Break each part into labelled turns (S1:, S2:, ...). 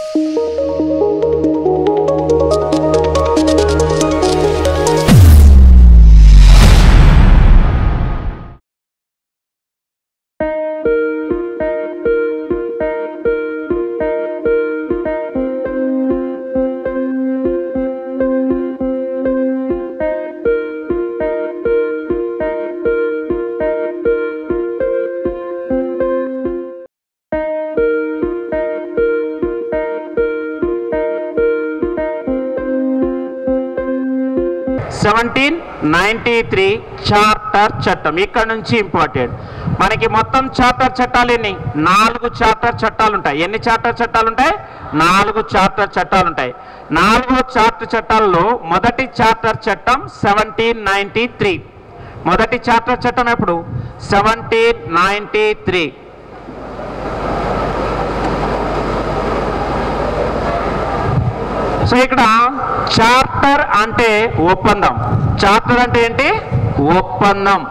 S1: Seventeen ninety three charter చట్టం ఇక్కడ నుంచి ఇంపార్టెంట్ మనకి మొత్తం చార్టర్ చట్టాలు ఎన్ని నాలుగు చార్టర్ చట్టాలు ఉంటాయి ఎన్ని చార్టర్ చట్టాలు ఉంటాయి నాలుగు చార్టర్ చట్టాలు ఉంటాయి నాలుగు చార్టర్ చట్టాల్లో మొదటి చార్టర్ చట్టం సెవెంటీన్ నైంటీ త్రీ మొదటి చార్టర్ చట్టం ఎప్పుడు సెవెంటీన్ నైంటీ త్రీ సో ఇక్కడ చార్టర్ అంటే ఒప్పందం చార్టర్ అంటే ఏంటి ఒప్పందం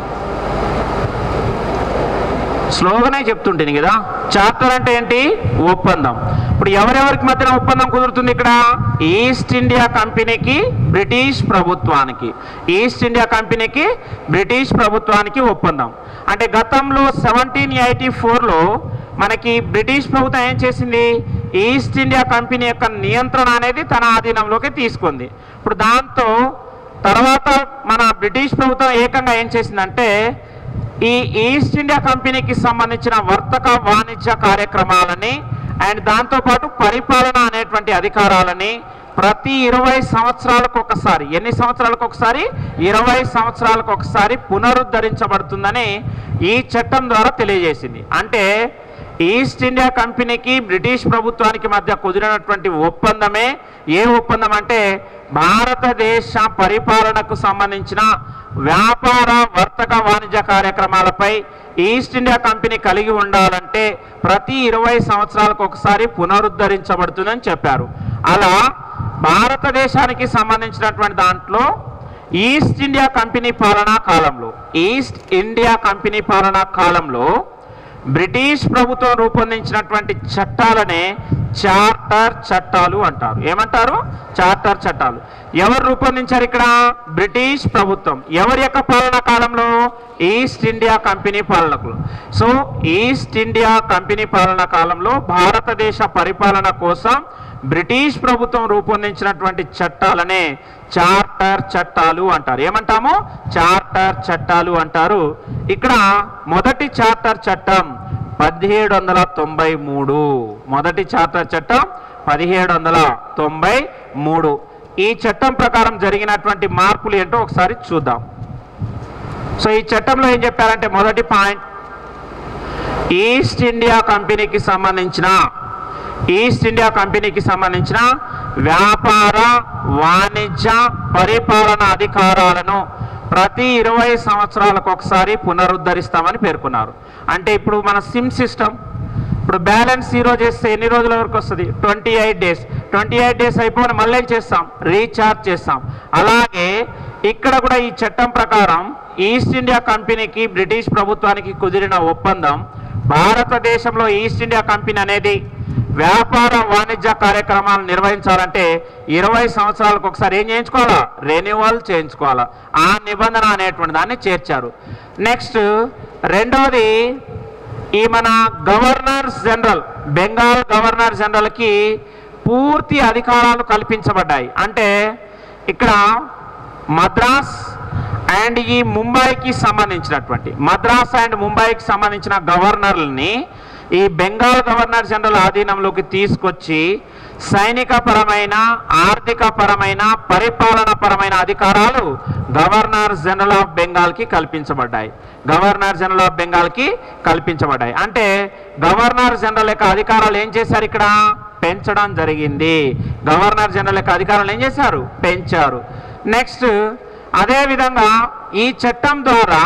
S1: స్లోగానే చెప్తుంటేను కదా చార్టర్ అంటే ఏంటి ఒప్పందం ఇప్పుడు ఎవరెవరికి మధ్యన ఒప్పందం కుదురుతుంది ఇక్కడ ఈస్ట్ ఇండియా కంపెనీకి బ్రిటిష్ ప్రభుత్వానికి ఈస్ట్ ఇండియా కంపెనీకి బ్రిటిష్ ప్రభుత్వానికి ఒప్పందం అంటే గతంలో సెవెంటీన్ ఎయిటీ ఫోర్లో మనకి బ్రిటిష్ ప్రభుత్వం ఏం చేసింది ఈస్ట్ ఇండియా కంపెనీ యొక్క నియంత్రణ అనేది తన ఆధీనంలోకి తీసుకుంది ఇప్పుడు దాంతో తర్వాత మన బ్రిటిష్ ప్రభుత్వం ఏకంగా ఏం చేసిందంటే ఈ ఈస్ట్ ఇండియా కంపెనీకి సంబంధించిన వర్తక వాణిజ్య కార్యక్రమాలని అండ్ దాంతోపాటు పరిపాలన అనేటువంటి అధికారాలని ప్రతి ఇరవై సంవత్సరాలకు ఒకసారి ఎన్ని సంవత్సరాలకు ఒకసారి ఇరవై సంవత్సరాలకు ఒకసారి పునరుద్ధరించబడుతుందని ఈ చట్టం ద్వారా తెలియజేసింది అంటే ఈస్ట్ ఇండియా కంపెనీకి బ్రిటిష్ ప్రభుత్వానికి మధ్య కుదిరినటువంటి ఒప్పందమే ఏ ఒప్పందం అంటే భారతదేశ పరిపాలనకు సంబంధించిన వ్యాపార వర్తక వాణిజ్య కార్యక్రమాలపై ఈస్ట్ ఇండియా కంపెనీ కలిగి ఉండాలంటే ప్రతి ఇరవై సంవత్సరాలకు ఒకసారి పునరుద్ధరించబడుతుందని చెప్పారు అలా భారతదేశానికి సంబంధించినటువంటి దాంట్లో ఈస్ట్ ఇండియా కంపెనీ పాలనా కాలంలో ఈస్ట్ ఇండియా కంపెనీ పాలనా కాలంలో బ్రిటిష్ ప్రభుత్వం రూపొందించినటువంటి చట్టాలనే చార్టర్ చట్టాలు అంటారు ఏమంటారు చార్టర్ చట్టాలు ఎవరు రూపొందించారు ఇక్కడ బ్రిటిష్ ప్రభుత్వం ఎవరి యొక్క పాలనా కాలంలో ఈస్ట్ ఇండియా కంపెనీ పాలనకు సో ఈస్ట్ ఇండియా కంపెనీ పాలనా కాలంలో భారతదేశ పరిపాలన కోసం బ్రిటిష్ ప్రభుత్వం రూపొందించినటువంటి చట్టాలనే చార్టర్ చట్టాలు అంటారు ఏమంటాము చార్టర్ చట్టాలు అంటారు ఇక్కడ మొదటి చార్టర్ చట్టం పదిహేడు వందల తొంభై మూడు మొదటి చార్టర్ చట్టం పదిహేడు వందల తొంభై మూడు ఈ చట్టం ప్రకారం జరిగినటువంటి మార్పులు ఏంటో ఒకసారి చూద్దాం సో ఈ చట్టంలో ఏం చెప్పారంటే మొదటి పాయింట్ ఈస్ట్ ఇండియా కంపెనీకి సంబంధించిన ఈస్ట్ ఇండియా కంపెనీకి సంబంధించిన వ్యాపార వాణిజ్య పరిపాలన అధికారాలను ప్రతి ఇరవై సంవత్సరాలకు ఒకసారి పునరుద్ధరిస్తామని పేర్కొన్నారు అంటే ఇప్పుడు మన సిమ్ సిస్టమ్ ఇప్పుడు బ్యాలెన్స్ జీరో చేస్తే ఎన్ని రోజుల వరకు వస్తుంది twenty eight days twenty eight days అయిపోయిన మళ్ళీ ఏం చేస్తాం రీఛార్జ్ చేస్తాం అలాగే ఇక్కడ కూడా ఈ చట్టం ప్రకారం ఈస్ట్ ఇండియా కంపెనీకి బ్రిటిష్ ప్రభుత్వానికి కుదిరిన ఒప్పందం భారతదేశంలో ఈస్ట్ ఇండియా కంపెనీ అనేది వ్యాపార వాణిజ్య కార్యక్రమాలు నిర్వహించాలంటే ఇరవై సంవత్సరాలకు ఒకసారి ఏం చేయించుకోవాలా రెన్యువల్ చేయించుకోవాలా ఆ నిబంధన అనేటువంటి దాన్ని చేర్చారు నెక్స్ట్ రెండవది ఈ మన గవర్నర్ జనరల్ బెంగాల్ గవర్నర్ జనరల్కి పూర్తి అధికారాలు కల్పించబడ్డాయి అంటే ఇక్కడ మద్రాస్ అండ్ ఈ ముంబైకి సంబంధించినటువంటి మద్రాస్ అండ్ ముంబైకి సంబంధించిన గవర్నర్లని ఈ బెంగాల్ గవర్నర్ జనరల్ ఆధీనంలోకి తీసుకొచ్చి సైనిక పరమైన ఆర్థిక పరమైన పరిపాలన పరమైన అధికారాలు గవర్నర్ జనరల్ ఆఫ్ బెంగాల్కి కల్పించబడ్డాయి గవర్నర్ జనరల్ ఆఫ్ బెంగాల్కి కల్పించబడ్డాయి అంటే గవర్నర్ జనరల్ యొక్క అధికారాలు ఏం చేశారు ఇక్కడ పెంచడం జరిగింది గవర్నర్ జనరల్ యొక్క అధికారాలు ఏం చేశారు పెంచారు నెక్స్ట్ అదేవిధంగా ఈ చట్టం ద్వారా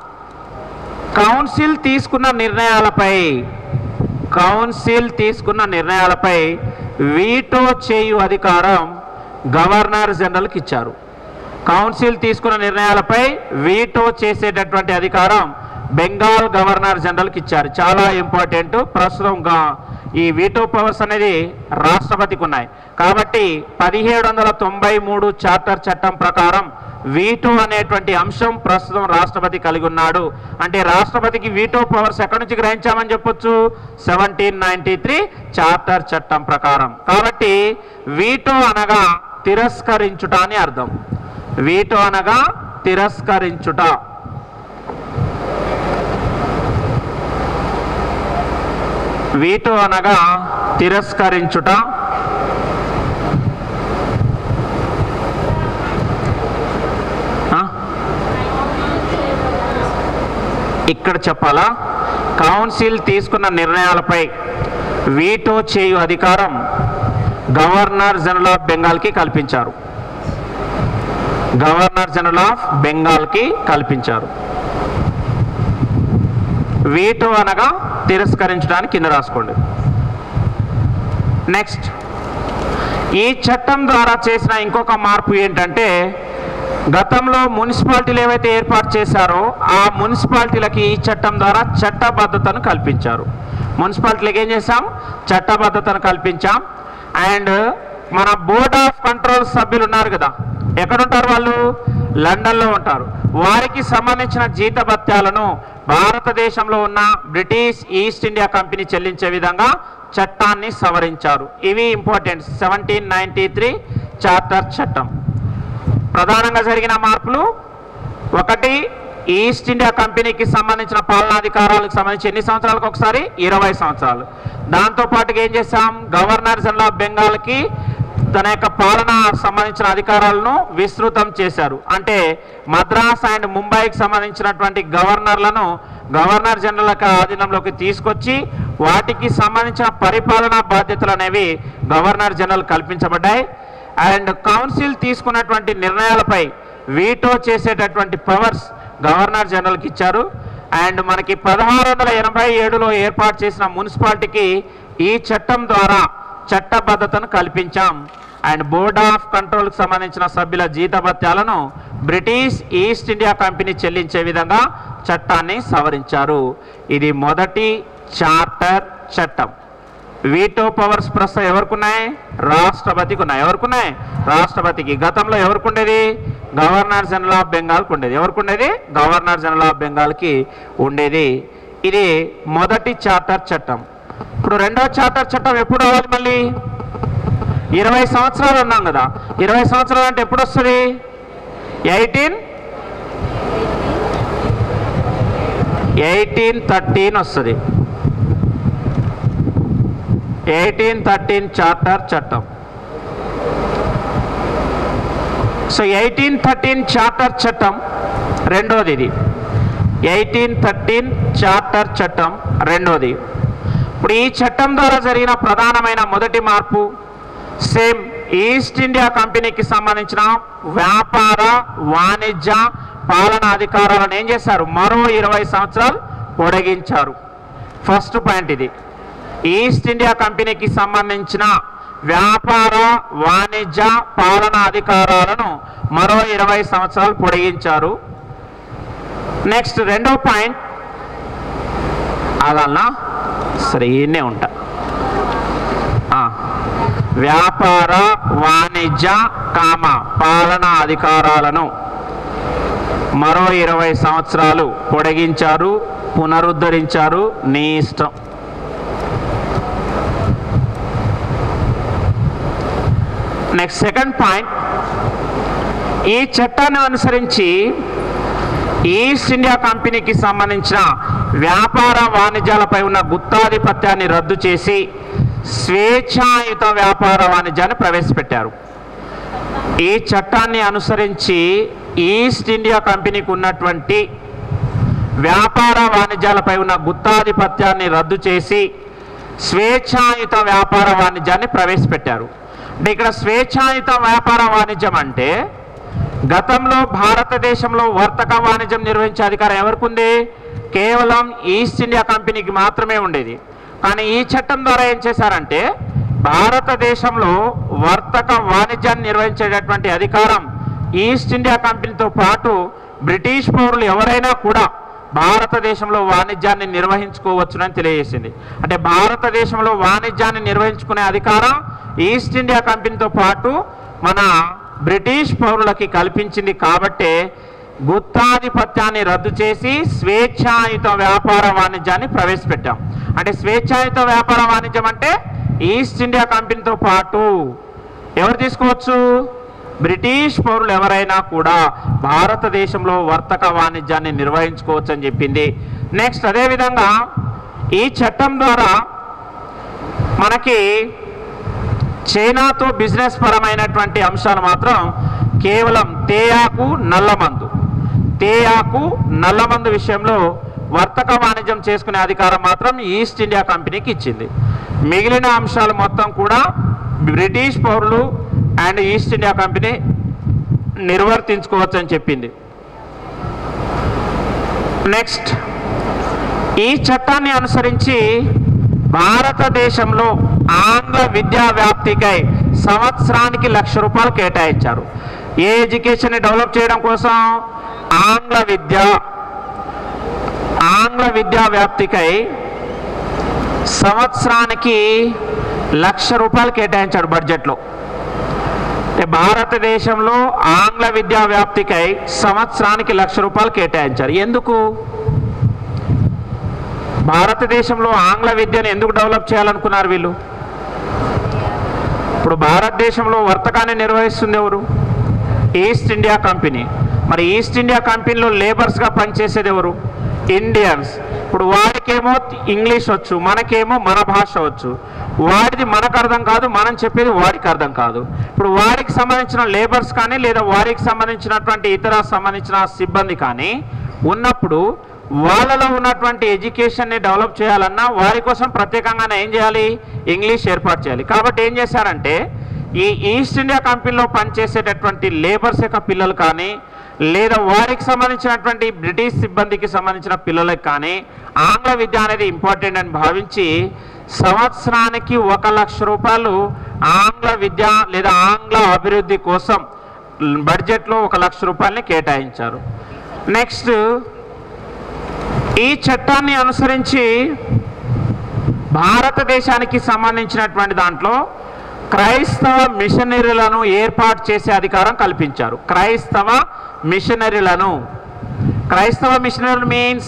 S1: కౌన్సిల్ తీసుకున్న నిర్ణయాలపై కౌన్సిల్ తీసుకున్న నిర్ణయాలపై వీటో చేయు అధికారం గవర్నర్ జనరల్కి ఇచ్చారు కౌన్సిల్ తీసుకున్న నిర్ణయాలపై వీటో చేసేటటువంటి అధికారం బెంగాల్ గవర్నర్ జనరల్కి ఇచ్చారు చాలా ఇంపార్టెంట్ ప్రస్తుతం గా- ఈ వీటో పవర్స్ అనేది రాష్ట్రపతికి ఉన్నాయి కాబట్టి పదిహేడు వందల తొంభై మూడు చార్టర్ చట్టం ప్రకారం వీటో అనేటువంటి అంశం ప్రస్తుతం రాష్ట్రపతి కలిగి ఉన్నాడు అంటే రాష్ట్రపతికి వీటో పవర్స్ ఎక్కడి నుంచి గ్రహించామని చెప్పొచ్చు సెవెంటీన్ నైన్టీ త్రీ చార్టర్ చట్టం ప్రకారం కాబట్టి వీటో అనగా తిరస్కరించుట అని అర్థం వీటో అనగా తిరస్కరించుట వీటో అనగా తిరస్కరించుట ఆ? ఇక్కడ చెప్పాలా కౌన్సిల్ తీసుకున్న నిర్ణయాలపై వీటో చేయు అధికారం గవర్నర్ జనరల్ ఆఫ్ బెంగాల్కి కల్పించారు గవర్నర్ జనరల్ ఆఫ్ బెంగాల్కి కల్పించారు వీటో అనగా తిరస్కరించడానికి కింద రాసుకోండి నెక్స్ట్ ఈ చట్టం ద్వారా చేసిన ఇంకొక మార్పు ఏంటంటే గతంలో మున్సిపాలిటీలు ఏవైతే ఏర్పాటు చేశారో ఆ మున్సిపాలిటీలకి ఈ చట్టం ద్వారా చట్టబద్ధతను కల్పించారు మున్సిపాలిటీలకు ఏం చేశాం చట్టబద్ధతను కల్పించాం అండ్ మన బోర్డ్ ఆఫ్ కంట్రోల్ సభ్యులు ఉన్నారు కదా ఎక్కడుంటారు వాళ్ళు లండన్లో ఉంటారు వారికి సంబంధించిన జీతభత్యాలను భారతదేశంలో ఉన్న బ్రిటిష్ ఈస్ట్ ఇండియా కంపెనీ చెల్లించే విధంగా చట్టాన్ని సవరించారు ఇవి important seventeen ninety three charter చట్టం ప్రధానంగా జరిగిన మార్పులు ఒకటి ఈస్ట్ ఇండియా కంపెనీకి సంబంధించిన పాలనాధికారాలకు సంబంధించి ఎన్ని సంవత్సరాలకు ఒకసారి ఇరవై సంవత్సరాలు దాంతో పాటుగా ఏం చేశాం గవర్నర్ జనరల్ ఆఫ్ బెంగాల్కి తన యొక్క పాలన సంబంధించిన అధికారాలను విస్తృతం చేశారు అంటే మద్రాస్ అండ్ ముంబైకి సంబంధించినటువంటి గవర్నర్లను గవర్నర్ జనరల్ యొక్క ఆధీనంలోకి తీసుకొచ్చి వాటికి సంబంధించిన పరిపాలనా బాధ్యతలు అనేవి గవర్నర్ జనరల్ కల్పించబడ్డాయి అండ్ కౌన్సిల్ తీసుకున్నటువంటి నిర్ణయాలపై వీటో చేసేటటువంటి పవర్స్ గవర్నర్ జనరల్కి ఇచ్చారు అండ్ మనకి పదహారు వందల ఎనభై ఏడులో ఏర్పాటు చేసిన మున్సిపాలిటీకి ఈ చట్టం ద్వారా చట్టబద్ధతను కల్పించాం అండ్ బోర్డ్ ఆఫ్ కంట్రోల్కి సంబంధించిన సభ్యుల జీతభత్యాలను బ్రిటిష్ ఈస్ట్ ఇండియా కంపెనీ చెల్లించే విధంగా చట్టాన్ని సవరించారు ఇది మొదటి చార్టర్ చట్టం వీటో పవర్స్ ప్రస్తుతం ఎవరికి ఉన్నాయి రాష్ట్రపతికి ఉన్నాయి ఎవరికి ఉన్నాయి రాష్ట్రపతికి గతంలో ఎవరికి ఉండేది గవర్నర్ జనరల్ ఆఫ్ బెంగాల్కి ఉండేది ఎవరికి ఉండేది గవర్నర్ జనరల్ ఆఫ్ బెంగాల్కి ఉండేది ఇది మొదటి చార్టర్ చట్టం ఇప్పుడు రెండో చార్టర్ చట్టం ఎప్పుడు రావాలి మళ్ళీ ఇరవై సంవత్సరాలు ఉన్నాం కదా ఇరవై సంవత్సరాలు అంటే ఎప్పుడు వస్తుంది ఎయిటీన్ ఎయిటీన్ థర్టీన్ వస్తుంది ఎయిటీన్ థర్టీన్ చార్టర్ చట్టం సో ఎయిటీన్ థర్టీన్ చార్టర్ చట్టం రెండోది ఇది ఎయిటీన్ థర్టీన్ చార్టర్ చట్టం రెండోది ఇప్పుడు ఈ చట్టం ద్వారా జరిగిన ప్రధానమైన మొదటి మార్పు సేమ్ ఈస్ట్ ఇండియా కంపెనీకి సంబంధించిన వ్యాపార వాణిజ్య పాలన అధికారాలను ఏం చేశారు మరో ఇరవై సంవత్సరాలు పొడిగించారు ఫస్ట్ పాయింట్ ఇది ఈస్ట్ ఇండియా కంపెనీకి సంబంధించిన వ్యాపార వాణిజ్య పాలన అధికారాలను మరో ఇరవై సంవత్సరాలు పొడిగించారు నెక్స్ట్ రెండో పాయింట్ అదన్నా సరే ఈయనే ఉంటా ఆ, వ్యాపార వాణిజ్య కామ పాలన అధికారాలను మరో ఇరవై సంవత్సరాలు పొడిగించారు పునరుద్ధరించారు నీ ఇష్టం నెక్స్ట్ సెకండ్ పాయింట్ ఈ చట్టాన్ని అనుసరించి ఈస్ట్ ఇండియా కంపెనీకి సంబంధించిన వ్యాపార వాణిజ్యాలపై ఉన్న గుత్తాధిపత్యాన్ని రద్దు చేసి స్వేచ్ఛాయుత వ్యాపార వాణిజ్యాన్ని ప్రవేశపెట్టారు ఈ చట్టాన్ని అనుసరించి ఈస్ట్ ఇండియా కంపెనీకి ఉన్నటువంటి వ్యాపార వాణిజ్యాలపై ఉన్న గుత్తాధిపత్యాన్ని రద్దు చేసి స్వేచ్ఛాయుత వ్యాపార వాణిజ్యాన్ని ప్రవేశపెట్టారు అంటే ఇక్కడ స్వేచ్ఛాయుత వ్యాపార వాణిజ్యం అంటే గతంలో భారతదేశంలో వర్తక వాణిజ్యం నిర్వహించే అధికారం ఎవరికి ఉంది కేవలం ఈస్ట్ ఇండియా కంపెనీకి మాత్రమే ఉండేది కానీ ఈ చట్టం ద్వారా ఏం చేశారంటే భారతదేశంలో వర్తక వాణిజ్యాన్ని నిర్వహించేటటువంటి అధికారం ఈస్ట్ ఇండియా కంపెనీతో పాటు బ్రిటిష్ పౌరులు ఎవరైనా కూడా భారతదేశంలో వాణిజ్యాన్ని నిర్వహించుకోవచ్చునని తెలియజేసింది అంటే భారతదేశంలో వాణిజ్యాన్ని నిర్వహించుకునే అధికారం ఈస్ట్ ఇండియా కంపెనీతో పాటు మన బ్రిటిష్ పౌరులకి కల్పించింది కాబట్టే గుత్తాధిపత్యాన్ని రద్దు చేసి స్వేచ్ఛాయుత వ్యాపార వాణిజ్యాన్ని ప్రవేశపెట్టాం అంటే స్వేచ్ఛాయుత వ్యాపార వాణిజ్యం అంటే ఈస్ట్ ఇండియా కంపెనీతో పాటు ఎవరు తీసుకోవచ్చు బ్రిటిష్ పౌరులు ఎవరైనా కూడా భారతదేశంలో వర్తక వాణిజ్యాన్ని నిర్వహించుకోవచ్చు అని చెప్పింది నెక్స్ట్ అదేవిధంగా ఈ చట్టం ద్వారా మనకి చైనాతో బిజినెస్ పరమైనటువంటి అంశాలు మాత్రం కేవలం తేయాకు నల్లమందు తేయాకు నల్లమందు విషయంలో వర్తక వాణిజ్యం చేసుకునే అధికారం మాత్రం ఈస్ట్ ఇండియా కంపెనీకి ఇచ్చింది మిగిలిన అంశాలు మొత్తం కూడా బ్రిటిష్ పౌరులు అండ్ ఈస్ట్ ఇండియా కంపెనీ నిర్వర్తించుకోవచ్చు అని చెప్పింది నెక్స్ట్ ఈ చట్టాన్ని అనుసరించి భారతదేశంలో ఆంగ్ల విద్యా వ్యాప్తికై సంవత్సరానికి లక్ష రూపాయలు కేటాయించారు ఏ ఎడ్యుకేషన్ డెవలప్ చేయడం కోసం ఆంగ్ల విద్య ఆంగ్ల విద్యా వ్యాప్తికై సంవత్సరానికి లక్ష రూపాయలు కేటాయించాడు బడ్జెట్లో అంటే భారతదేశంలో ఆంగ్ల విద్యా వ్యాప్తికై సంవత్సరానికి లక్ష రూపాయలు కేటాయించారు ఎందుకు భారతదేశంలో ఆంగ్ల విద్యను ఎందుకు డెవలప్ చేయాలనుకున్నారు వీళ్ళు ఇప్పుడు భారతదేశంలో వర్తకాన్ని నిర్వహిస్తుంది ఎవరు ఈస్ట్ ఇండియా కంపెనీ మరి ఈస్ట్ ఇండియా కంపెనీలో లేబర్స్గా పనిచేసేది ఎవరు ఇండియన్స్ ఇప్పుడు వాడికేమో ఇంగ్లీష్ వచ్చు మనకేమో మన భాష వచ్చు వాడిది మనకు అర్థం కాదు మనం చెప్పేది వాడికి అర్థం కాదు ఇప్పుడు వారికి సంబంధించిన లేబర్స్ కానీ లేదా వారికి సంబంధించినటువంటి ఇతర సంబంధించిన సిబ్బంది కానీ ఉన్నప్పుడు వాళ్ళలో ఉన్నటువంటి ఎడ్యుకేషన్ని డెవలప్ చేయాలన్నా వారి కోసం ప్రత్యేకంగా ఏం చేయాలి ఇంగ్లీష్ ఏర్పాటు చేయాలి కాబట్టి ఏం చేశారంటే ఈ ఈస్ట్ ఇండియా కంపెనీలో పనిచేసేటటువంటి లేబర్స్ యొక్క పిల్లలు కానీ లేదా వారికి సంబంధించినటువంటి బ్రిటిష్ సిబ్బందికి సంబంధించిన పిల్లలకు కానీ ఆంగ్ల విద్య అనేది ఇంపార్టెంట్ అని భావించి సంవత్సరానికి ఒక లక్ష రూపాయలు ఆంగ్ల విద్య లేదా ఆంగ్ల అభివృద్ధి కోసం బడ్జెట్లో ఒక లక్ష రూపాయలని కేటాయించారు నెక్స్ట్ ఈ చట్టాన్ని అనుసరించి భారతదేశానికి సంబంధించినటువంటి దాంట్లో క్రైస్తవ మిషనరీలను ఏర్పాటు చేసే అధికారం కల్పించారు క్రైస్తవ మిషనరీలను క్రైస్తవ మిషనరీ మీన్స్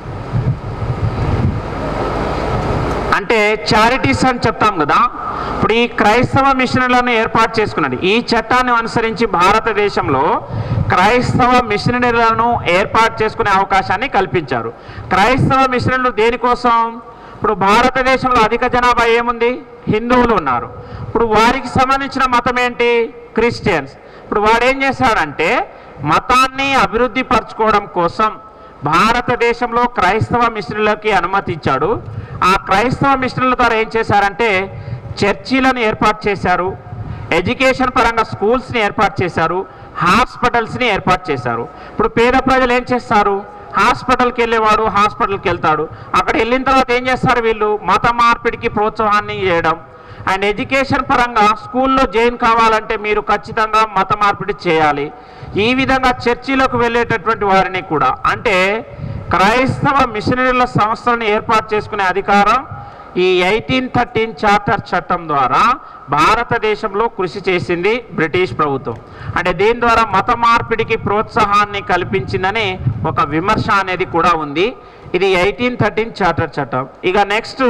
S1: అంటే చారిటీస్ అని చెప్తాం కదా ఇప్పుడు ఈ క్రైస్తవ మిషనరీలను ఏర్పాటు చేసుకున్నది ఈ చట్టాన్ని అనుసరించి భారతదేశంలో క్రైస్తవ మిషనరీలను ఏర్పాటు చేసుకునే అవకాశాన్ని కల్పించారు క్రైస్తవ మిషనరీలు దేనికోసం ఇప్పుడు భారతదేశంలో అధిక జనాభా ఏముంది హిందువులు ఉన్నారు ఇప్పుడు వారికి సంబంధించిన మతం ఏంటి క్రిస్టియన్స్ ఇప్పుడు వాడు ఏం చేశాడంటే మతాన్ని అభివృద్ధి పరచుకోవడం కోసం భారతదేశంలో క్రైస్తవ మిషనరీలకి అనుమతి ఇచ్చాడు ఆ క్రైస్తవ మిషనరీల ద్వారా ఏం చేశారంటే చర్చీలను ఏర్పాటు చేశారు ఎడ్యుకేషన్ పరంగా స్కూల్స్ని ఏర్పాటు చేశారు హాస్పిటల్స్ని ఏర్పాటు చేశారు ఇప్పుడు పేద ప్రజలు ఏం చేస్తారు హాస్పిటల్కి వెళ్ళేవాడు హాస్పిటల్కి వెళ్తాడు అక్కడ వెళ్ళిన తర్వాత ఏం చేస్తారు వీళ్ళు మత మార్పిడికి ప్రోత్సాహాన్ని చేయడం అండ్ ఎడ్యుకేషన్ పరంగా స్కూల్లో జాయిన్ కావాలంటే మీరు ఖచ్చితంగా మత మార్పిడి చేయాలి ఈ విధంగా చర్చిలకు వెళ్ళేటటువంటి వారిని కూడా అంటే క్రైస్తవ మిషనరీల సంస్థలను ఏర్పాటు చేసుకునే అధికారం ఈ ఎయిటీన్ థర్టీన్ చార్టర్ చట్టం ద్వారా భారతదేశంలో కృషి చేసింది బ్రిటిష్ ప్రభుత్వం అంటే దీని ద్వారా మత మార్పిడికి ప్రోత్సాహాన్ని కల్పించిందని ఒక విమర్శ అనేది కూడా ఉంది ఇది ఎయిటీన్ థర్టీన్ చార్టర్ చట్టం ఇక నెక్స్ట్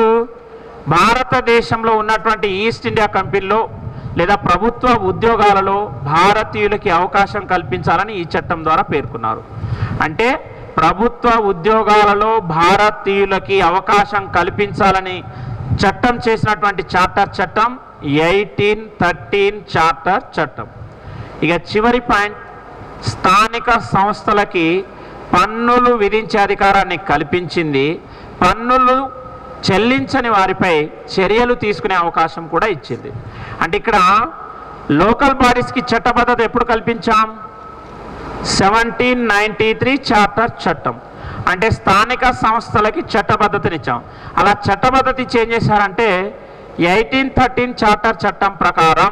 S1: భారతదేశంలో ఉన్నటువంటి ఈస్ట్ ఇండియా కంపెనీలో లేదా ప్రభుత్వ ఉద్యోగాలలో భారతీయులకి అవకాశం కల్పించాలని ఈ చట్టం ద్వారా పేర్కొన్నారు అంటే ప్రభుత్వ ఉద్యోగాలలో భారతీయులకి అవకాశం కల్పించాలని చట్టం చేసినటువంటి చార్టర్ చట్టం ఎయిటీన్ థర్టీన్ చార్టర్ చట్టం ఇక చివరి పాయింట్ స్థానిక సంస్థలకి పన్నులు విధించే అధికారాన్ని కల్పించింది పన్నులు చెల్లించని వారిపై చర్యలు తీసుకునే అవకాశం కూడా ఇచ్చింది అంటే ఇక్కడ లోకల్ బాడీస్కి చట్టబద్ధత ఎప్పుడు కల్పించాం సెవెంటీన్ నైంటీ త్రీ చార్టర్ చట్టం అంటే స్థానిక సంస్థలకి చట్టబద్ధతనిచ్చాం అలా చట్టబద్ధత ఇచ్చి ఏం చేశారంటే ఎయిటీన్ థర్టీన్ చార్టర్ చట్టం ప్రకారం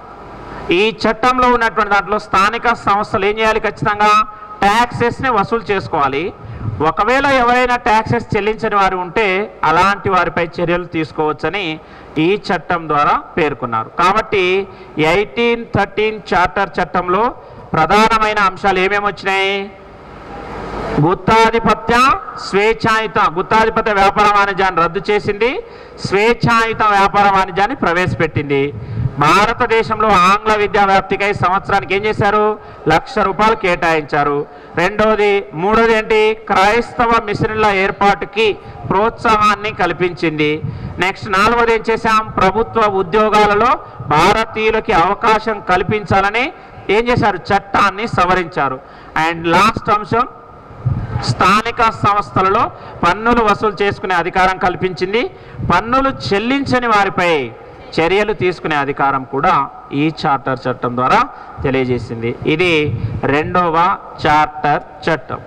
S1: ఈ చట్టంలో ఉన్నటువంటి దాంట్లో స్థానిక సంస్థలు ఏం చేయాలి ఖచ్చితంగా ట్యాక్సెస్ని వసూలు చేసుకోవాలి ఒకవేళ ఎవరైనా ట్యాక్సెస్ చెల్లించని వారు ఉంటే అలాంటి వారిపై చర్యలు తీసుకోవచ్చని ఈ చట్టం ద్వారా పేర్కొన్నారు కాబట్టి ఎయిటీన్ థర్టీన్ చార్టర్ చట్టంలో ప్రధానమైన అంశాలు ఏమేమి వచ్చినాయి గుత్తాధిపత్య స్వేచ్ఛాయుత గుత్తాధిపత్య వ్యాపార వాణిజ్యాన్ని రద్దు చేసింది స్వేచ్ఛాయుత వ్యాపార వాణిజ్యాన్ని ప్రవేశపెట్టింది భారతదేశంలో ఆంగ్ల విద్యా వ్యాప్తికై సంవత్సరానికి ఏం చేశారు లక్ష రూపాయలు కేటాయించారు రెండోది మూడోది ఏంటి క్రైస్తవ మిషన్ల ఏర్పాటుకి ప్రోత్సాహాన్ని కల్పించింది నెక్స్ట్ నాలుగోది ఏం చేశాం ప్రభుత్వ ఉద్యోగాలలో భారతీయులకి అవకాశం కల్పించాలని ఏం చేశారు చట్టాన్ని సవరించారు అండ్ లాస్ట్ అంశం స్థానిక సంస్థలలో పన్నులు వసూలు చేసుకునే అధికారం కల్పించింది పన్నులు చెల్లించని వారిపై చర్యలు తీసుకునే అధికారం కూడా ఈ చార్టర్ చట్టం ద్వారా తెలియజేసింది ఇది రెండవ చార్టర్ చట్టం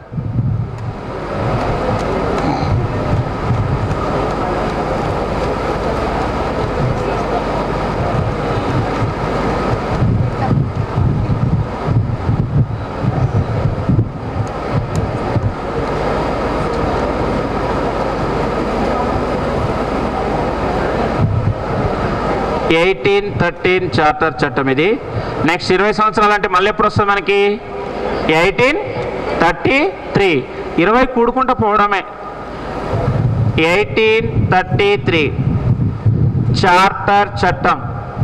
S1: ఎయిటీన్ థర్టీన్ చార్టర్ చట్టం ఇది నెక్స్ట్ ఇరవై సంవత్సరాలు అంటే మళ్ళీ ఎప్పుడు వస్తుంది మనకి ఎయిటీన్ థర్టీ త్రీ ఇరవై కూడుకుంటూ పోవడమే ఎయిటీన్ థర్టీ త్రీ చార్టర్ చట్టం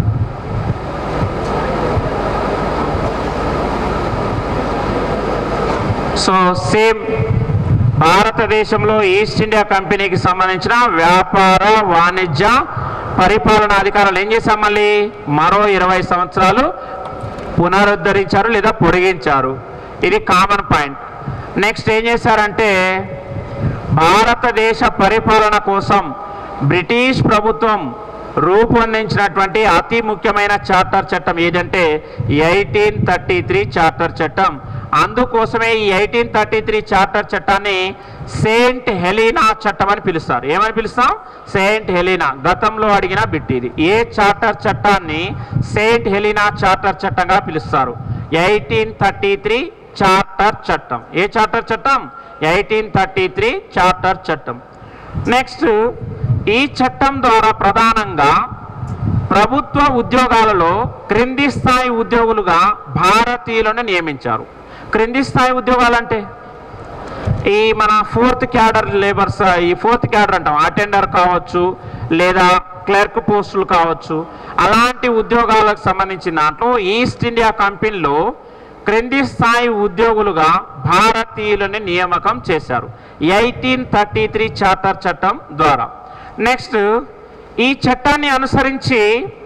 S1: సో సేమ్ భారతదేశంలో ఈస్ట్ ఇండియా కంపెనీకి సంబంధించిన వ్యాపార వాణిజ్య పరిపాలన అధికారులు ఏం చేశాం మళ్ళీ మరో ఇరవై సంవత్సరాలు పునరుద్ధరించారు లేదా పొడిగించారు ఇది కామన్ పాయింట్ నెక్స్ట్ ఏం చేశారంటే భారతదేశ పరిపాలన కోసం బ్రిటిష్ ప్రభుత్వం రూపొందించినటువంటి అతి ముఖ్యమైన చార్టర్ చట్టం ఏదంటే ఎయిటీన్ థర్టీ త్రీ చార్టర్ చట్టం అందుకోసమే ఈ ఎయిటీన్ థర్టీ త్రీ చార్టర్ చట్టాన్ని సెయింట్ హెలీనా చట్టం అని పిలుస్తారు ఏమని పిలుస్తాం సెయింట్ హెలీనా గతంలో అడిగిన బిట్ ఇది ఏ చార్టర్ చట్టాన్ని సెయింట్ హెలీనా చార్టర్ చట్టంగా పిలుస్తారు ఎయిటీన్ థర్టీ త్రీ చార్టర్ చట్టం ఏ చార్టర్ చట్టం ఎయిటీన్ థర్టీ త్రీ చార్టర్ చట్టం నెక్స్ట్ ఈ చట్టం ద్వారా ప్రధానంగా ప్రభుత్వ ఉద్యోగాలలో క్రింది స్థాయి ఉద్యోగులుగా భారతీయులను నియమించారు క్రింది స్థాయి ఉద్యోగాలు అంటే ఈ మన ఫోర్త్ క్యాడర్ లేబర్స్ ఈ ఫోర్త్ క్యాడర్ అంటాం అటెండర్ కావచ్చు లేదా క్లర్క్ పోస్టులు కావచ్చు అలాంటి ఉద్యోగాలకు సంబంధించిన దాంట్లో ఈస్ట్ ఇండియా కంపెనీలో క్రింది స్థాయి ఉద్యోగులుగా భారతీయులని నియామకం చేశారు ఎయిటీన్ థర్టీ త్రీ చార్టర్ చట్టం ద్వారా నెక్స్ట్ ఈ చట్టాన్ని అనుసరించి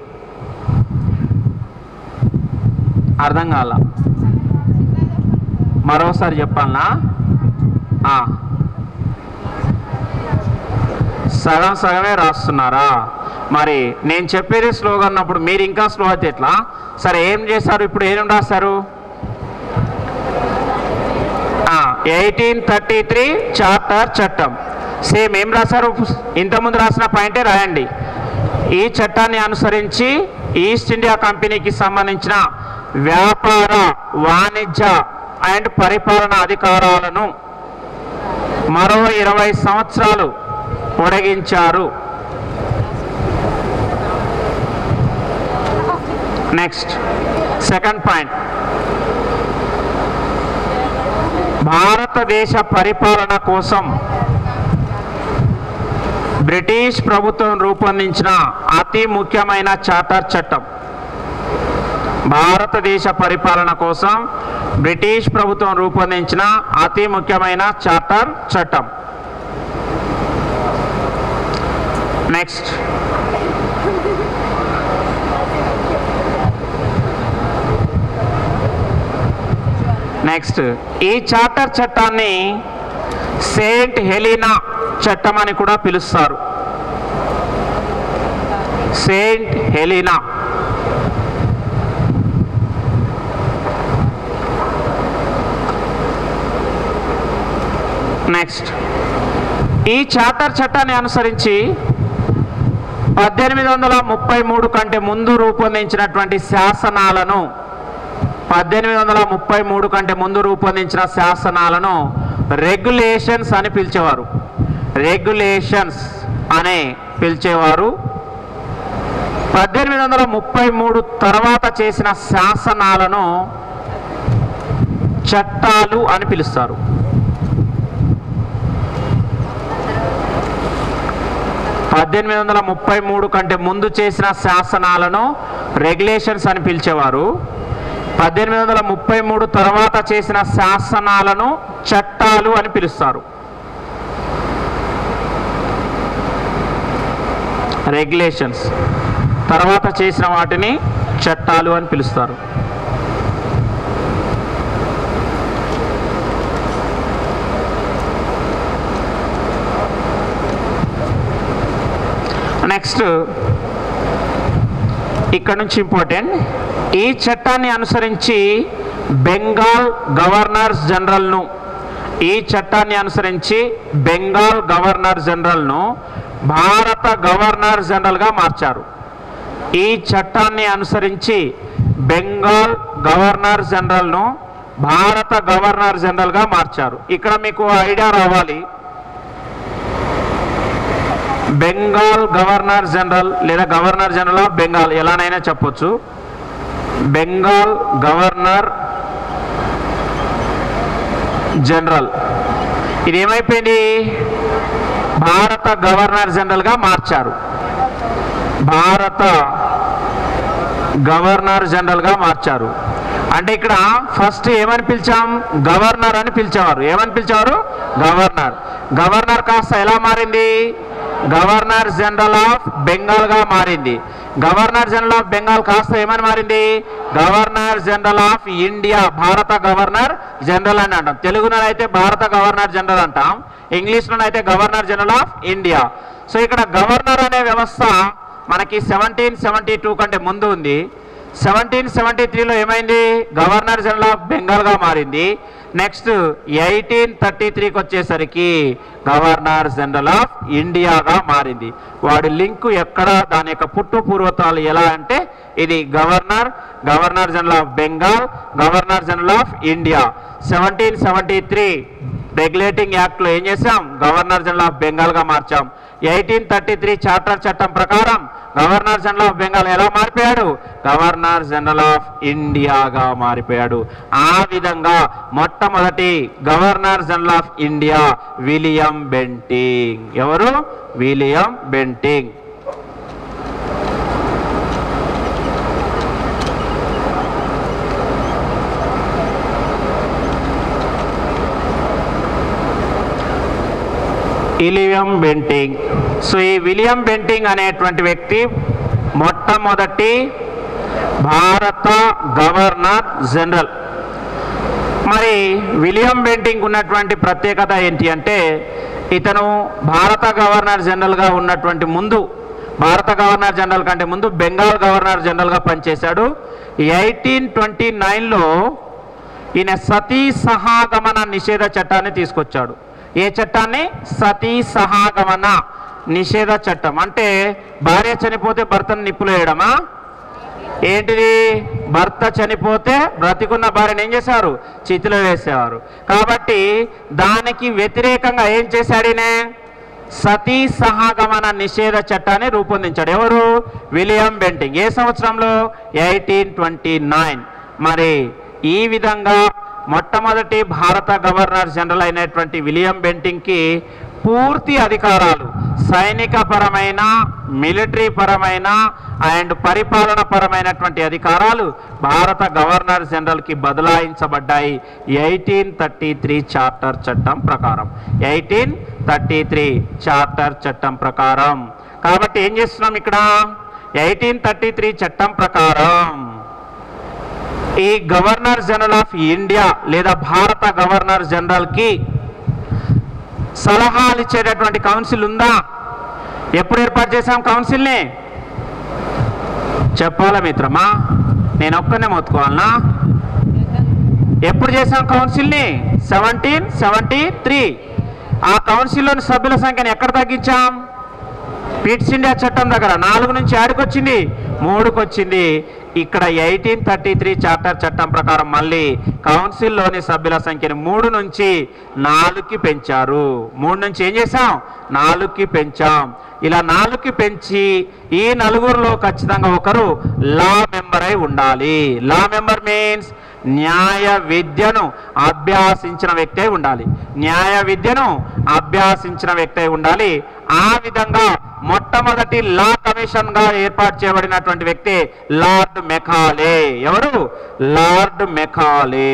S1: అర్థం కాల మరోసారి చెప్పాలనా ఆ. సగం సగమే రాస్తున్నారా మరి నేను చెప్పేది స్లోగా ఉన్నప్పుడు మీరు ఇంకా స్లో అయితే ఎట్లా సరే ఏం చేశారు ఇప్పుడు ఏం రాశారు ఎయిటీన్ థర్టీ త్రీ చార్టర్ చట్టం సేమ్ ఏం రాశారు ఇంతకుముందు రాసిన పాయింటే రాయండి ఈ చట్టాన్ని అనుసరించి ఈస్ట్ ఇండియా కంపెనీకి సంబంధించిన వ్యాపార వాణిజ్య అండ్ పరిపాలన అధికారాలను మరో ఇరవై సంవత్సరాలు పొడిగించారు నెక్స్ట్ సెకండ్ పాయింట్ భారతదేశ పరిపాలన కోసం బ్రిటిష్ ప్రభుత్వం రూపొందించిన అతి ముఖ్యమైన చార్టర్ చట్టం భారతదేశ పరిపాలన కోసం బ్రిటిష్ ప్రభుత్వం రూపొందించిన అతి ముఖ్యమైన చార్టర్ చట్టం నెక్స్ట్ నెక్స్ట్ ఈ చార్టర్ చట్టాన్ని సెయింట్ హెలీనా చట్టం అని కూడా పిలుస్తారు సెయింట్ హెలీనా నెక్స్ట్ ఈ చార్టర్ చట్టాన్ని అనుసరించి పద్దెనిమిది వందల ముప్పై మూడు కంటే ముందు రూపొందించినటువంటి శాసనాలను పద్దెనిమిది వందల ముప్పై మూడు కంటే ముందు రూపొందించిన శాసనాలను రెగ్యులేషన్స్ అని పిలిచేవారు రెగ్యులేషన్స్ అనే పిలిచేవారు పద్దెనిమిది వందల ముప్పై మూడు తర్వాత చేసిన శాసనాలను చట్టాలు అని పిలుస్తారు పద్దెనిమిది వందల ముప్పై మూడు కంటే ముందు చేసిన శాసనాలను రెగ్యులేషన్స్ అని పిలిచేవారు పద్దెనిమిది వందల ముప్పై మూడు తర్వాత చేసిన శాసనాలను చట్టాలు అని పిలుస్తారు రెగ్యులేషన్స్ తర్వాత చేసిన వాటిని చట్టాలు అని పిలుస్తారు నెక్స్ట్ ఇక్కడ నుంచి ఇంపార్టెంట్ ఈ చట్టాన్ని అనుసరించి బెంగాల్ గవర్నర్స్ జనరల్ను ఈ చట్టాన్ని అనుసరించి బెంగాల్ గవర్నర్ జనరల్ను భారత గవర్నర్ జనరల్గా మార్చారు ఈ చట్టాన్ని అనుసరించి బెంగాల్ గవర్నర్ జనరల్ను భారత గవర్నర్ జనరల్గా మార్చారు ఇక్కడ మీకు ఐడియా రావాలి బెంగాల్ గవర్నర్ జనరల్ లేదా గవర్నర్ జనరల్ ఆఫ్ బెంగాల్ ఎలానైనా చెప్పొచ్చు బెంగాల్ గవర్నర్ జనరల్ ఇది ఏమైపోయింది భారత గవర్నర్ జనరల్గా మార్చారు భారత గవర్నర్ జనరల్గా మార్చారు అంటే ఇక్కడ ఫస్ట్ ఏమని పిలిచాం గవర్నర్ అని పిలిచేవారు ఏమని పిలిచేవారు గవర్నర్ గవర్నర్ కాస్త ఎలా మారింది గవర్నర్ జనరల్ ఆఫ్ బెంగాల్ గా మారింది గవర్నర్ జనరల్ ఆఫ్ బెంగాల్ కాస్త ఏమని మారింది గవర్నర్ జనరల్ ఆఫ్ ఇండియా భారత గవర్నర్ జనరల్ అని అంటాం తెలుగులో అయితే భారత గవర్నర్ జనరల్ అంటాం ఇంగ్లీష్లో అయితే governor general of India so ఇక్కడ గవర్నర్ అనే వ్యవస్థ మనకి సెవెంటీన్ సెవెంటీ టూ కంటే ముందు ఉంది సెవెంటీన్ సెవెంటీ త్రీలో ఏమైంది గవర్నర్ జనరల్ ఆఫ్ బెంగాల్గా మారింది నెక్స్ట్ ఎయిటీన్ థర్టీ త్రీకి వచ్చేసరికి గవర్నర్ జనరల్ ఆఫ్ ఇండియాగా మారింది వాడి లింకు ఎక్కడ దాని యొక్క పుట్టు పూర్వతాలు ఎలా అంటే ఇది governor governor general of Bengal governor general of India seventeen seventy three regulating యాక్ట్లో ఏం చేసాం గవర్నర్ జనరల్ ఆఫ్ బెంగాల్గా మార్చాం ఎయిటీన్ థర్టీ త్రీ చార్టర్ చట్టం ప్రకారం గవర్నర్ జనరల్ ఆఫ్ బెంగాల్ ఎలా మారిపోయాడు గవర్నర్ జనరల్ ఆఫ్ ఇండియాగా మారిపోయాడు ఆ విధంగా మొట్టమొదటి governor general of India William Bentinck ఎవరు William Bentinck William Bentinck so ఈ విలియం బెంటింగ్ అనేటువంటి వ్యక్తి మొట్టమొదటి భారత గవర్నర్ జనరల్ మరి విలియం బెంటింగ్ ఉన్నటువంటి ప్రత్యేకత ఏంటి అంటే ఇతను భారత గవర్నర్ జనరల్గా ఉన్నటువంటి ముందు భారత గవర్నర్ జనరల్ కంటే ముందు బెంగాల్ గవర్నర్ జనరల్గా పనిచేశాడు ఎయిటీన్ ట్వంటీ నైన్లో ఈయన సతీ సహాగమన నిషేధ చట్టాన్ని తీసుకొచ్చాడు ఏ చట్టాన్ని సతీ సహాగమన నిషేధ చట్టం అంటే భార్య చనిపోతే భర్తను నిప్పులు వేయడమా ఏంటిది భర్త చనిపోతే బ్రతికున్న భార్యను ఏం చేశారు చితిలో వేసేవారు కాబట్టి దానికి వ్యతిరేకంగా ఏం చేశాడు ఈయన సతీ సహాగమన నిషేధ చట్టాన్ని రూపొందించాడు ఎవరు విలియం బెంటింగ్ ఏ సంవత్సరంలో ఎయిటీన్ ట్వంటీ నైన్ మరి ఈ విధంగా మొట్టమొదటి భారత గవర్నర్ జనరల్ అయినటువంటి విలియం బెంటింగ్కి పూర్తి అధికారాలు సైనిక పరమైన మిలిటరీ పరమైన అండ్ పరిపాలన పరమైనటువంటి అధికారాలు భారత గవర్నర్ జనరల్కి బదలాయించబడ్డాయి ఎయిటీన్ థర్టీ త్రీ చార్టర్ చట్టం ప్రకారం ఎయిటీన్ థర్టీ త్రీ చార్టర్ చట్టం ప్రకారం కాబట్టి ఏం చేస్తున్నాం ఇక్కడ ఎయిటీన్ థర్టీ త్రీ చట్టం ప్రకారం ఈ గవర్నర్ జనరల్ ఆఫ్ ఇండియా లేదా భారత గవర్నర్ జనరల్కి సలహాలు ఇచ్చేటటువంటి కౌన్సిల్ ఉందా ఎప్పుడు ఏర్పాటు చేశాం కౌన్సిల్ని చెప్పాలా మిత్రమా నేను ఒక్కనే మొత్తుకోవాలనా ఎప్పుడు చేశాం కౌన్సిల్ని సెవెంటీన్ సెవెంటీ త్రీ ఆ కౌన్సిల్లోని సభ్యుల సంఖ్యను ఎక్కడ తగ్గించాం పిట్స్ ఇండియా చట్టం దగ్గర నాలుగు నుంచి ఆడికి వచ్చింది మూడుకు వచ్చింది ఇక్కడ ఎయిటీన్ థర్టీ త్రీ చార్టర్ చట్టం ప్రకారం మళ్ళీ కౌన్సిల్లోని సభ్యుల సంఖ్యను మూడు నుంచి నాలుగుకి పెంచారు మూడు నుంచి ఏం చేసాం నాలుగుకి పెంచాం ఇలా నాలుగుకి పెంచి ఈ నలుగురిలో ఖచ్చితంగా ఒకరు లా మెంబర్ అయి ఉండాలి లా మెంబర్ మీన్స్ న్యాయ విద్యను అభ్యాసించిన వ్యక్తి అయి ఉండాలి న్యాయ విద్యను అభ్యాసించిన వ్యక్తి అయి ఉండాలి ఆ విధంగా మొట్టమొదటి లా కమిషన్ గా ఏర్పాటు చేయబడినటువంటి వ్యక్తి లార్డ్ మెకాలే ఎవరు లార్డ్ మెకాలే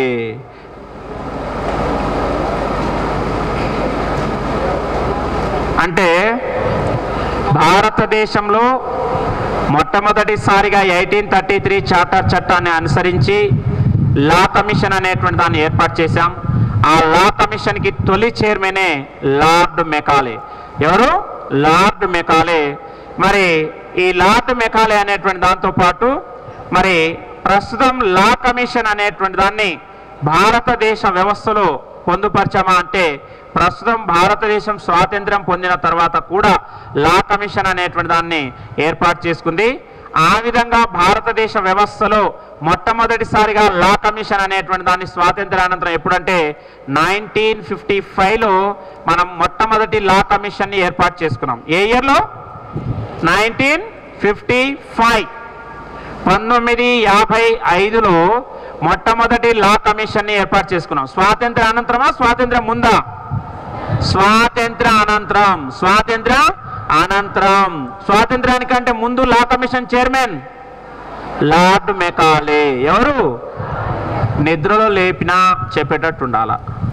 S1: అంటే భారతదేశంలో మొట్టమొదటిసారిగా ఎయిటీన్ థర్టీ త్రీ చార్టర్ చట్టాన్ని అనుసరించి లా కమిషన్ అనేటువంటి దాన్ని ఏర్పాటు చేశాం ఆ లా కమిషన్కి తొలి చైర్మనే లార్డ్ మెకాలే ఎవరు లార్డ్ మెకాలే మరి ఈ లార్డ్ మెకాలే అనేటువంటి దాంతో పాటు మరి ప్రస్తుతం లా కమిషన్ అనేటువంటి దాన్ని భారతదేశ వ్యవస్థలో పొందుపరచామా అంటే ప్రస్తుతం భారతదేశం స్వాతంత్ర్యం పొందిన తర్వాత కూడా లా కమిషన్ అనేటువంటి దాన్ని ఏర్పాటు చేసుకుంది ఆ విధంగా భారతదేశ వ్యవస్థలో మొట్టమొదటిసారిగా లా కమిషన్ అనేటువంటి దాన్ని స్వాతంత్ర్యానంతరం ఎప్పుడంటే నైన్టీన్ ఫిఫ్టీ ఫైవ్లో మనం మొట్టమొదటి లా కమిషన్ని ఏర్పాటు చేసుకున్నాం ఏ ఇయర్లో నైన్టీన్ ఫిఫ్టీ ఫైవ్ పంతొమ్మిది యాభై ఐదులో మొట్టమొదటి లా కమిషన్ని ఏర్పాటు చేసుకున్నాం స్వాతంత్ర అనంతరమా స్వాతంత్ర్యం ముందా స్వాతంత్ర అనంతరం స్వాతంత్ర అనంతరం స్వాతంత్రానికంటే ముందు law commission chairman Lord Macaulay ఎవరు నిద్రలో లేపినా చెప్పేటట్టు ఉండాల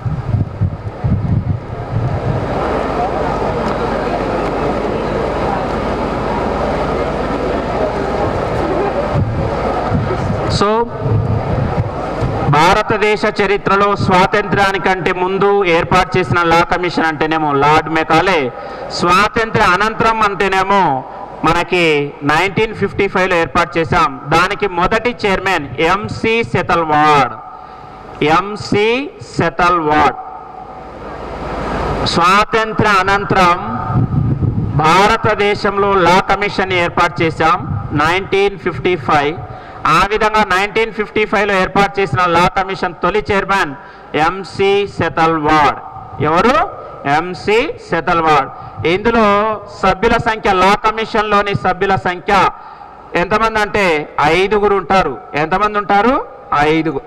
S1: సో భారతదేశ చరిత్రలో స్వాతంత్ర్యానికంటే ముందు ఏర్పాటు చేసిన లా కమిషన్ అంటేనేమో లార్డ్ మెకాలే స్వాతంత్ర అనంతరం అంటేనేమో మనకి నైన్టీన్ ఫిఫ్టీ ఫైవ్లో ఏర్పాటు చేశాం దానికి మొదటి chairman MC Setalvad MC Setalvad స్వాతంత్ర అనంతరం భారతదేశంలో లా కమిషన్ ఏర్పాటు చేశాం నైన్టీన్ ఫిఫ్టీ ఫైవ్ ఆ విధంగా నైన్టీన్ ఫిఫ్టీ ఫైవ్లో ఏర్పాటు చేసిన లా కమిషన్ తొలి చైర్మన్ ఎంసి సెతల్వాడ్ ఎవరు ఎంసి సెతల్వాడ్ ఇందులో సభ్యుల సంఖ్య లా కమిషన్లోని సభ్యుల సంఖ్య ఎంతమంది అంటే ఐదుగురు ఉంటారు ఎంతమంది ఉంటారు ఐదుగురు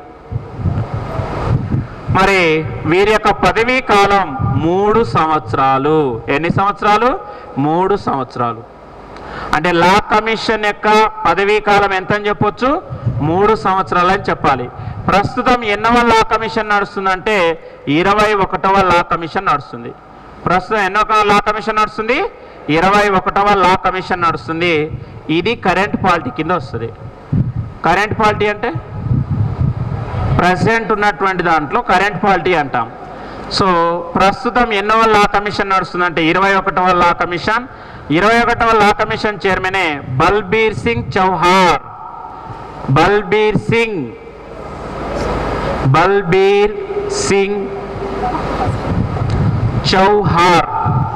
S1: మరి వీరి యొక్క పదవీ కాలం మూడు సంవత్సరాలు ఎన్ని సంవత్సరాలు మూడు సంవత్సరాలు అంటే లా కమిషన్ యొక్క పదవీ కాలం ఎంత అని చెప్పొచ్చు మూడు సంవత్సరాలు అని చెప్పాలి ప్రస్తుతం ఎన్నవ లా కమిషన్ నడుస్తుందంటే ఇరవై ఒకటవ లా కమిషన్ నడుస్తుంది ప్రస్తుతం ఎన్నో లా కమిషన్ నడుస్తుంది ఇరవై ఒకటవ లా కమిషన్ నడుస్తుంది ఇది కరెంట్ పాలిటీ కింద వస్తుంది కరెంట్ పాలిటీ అంటే ప్రజెంట్ ఉన్నటువంటి దాంట్లో కరెంట్ పాలిటీ అంటాం సో ప్రస్తుతం ఎన్నో లా కమిషన్ నడుస్తుందంటే ఇరవై ఒకటవ లా కమిషన్ ఇరవై ఒకటవ లా కమిషన్ చైర్మనే బల్బీర్ సింగ్ చౌహార్ బల్బీర్ సింగ్ బల్బీర్ సింగ్ చౌహార్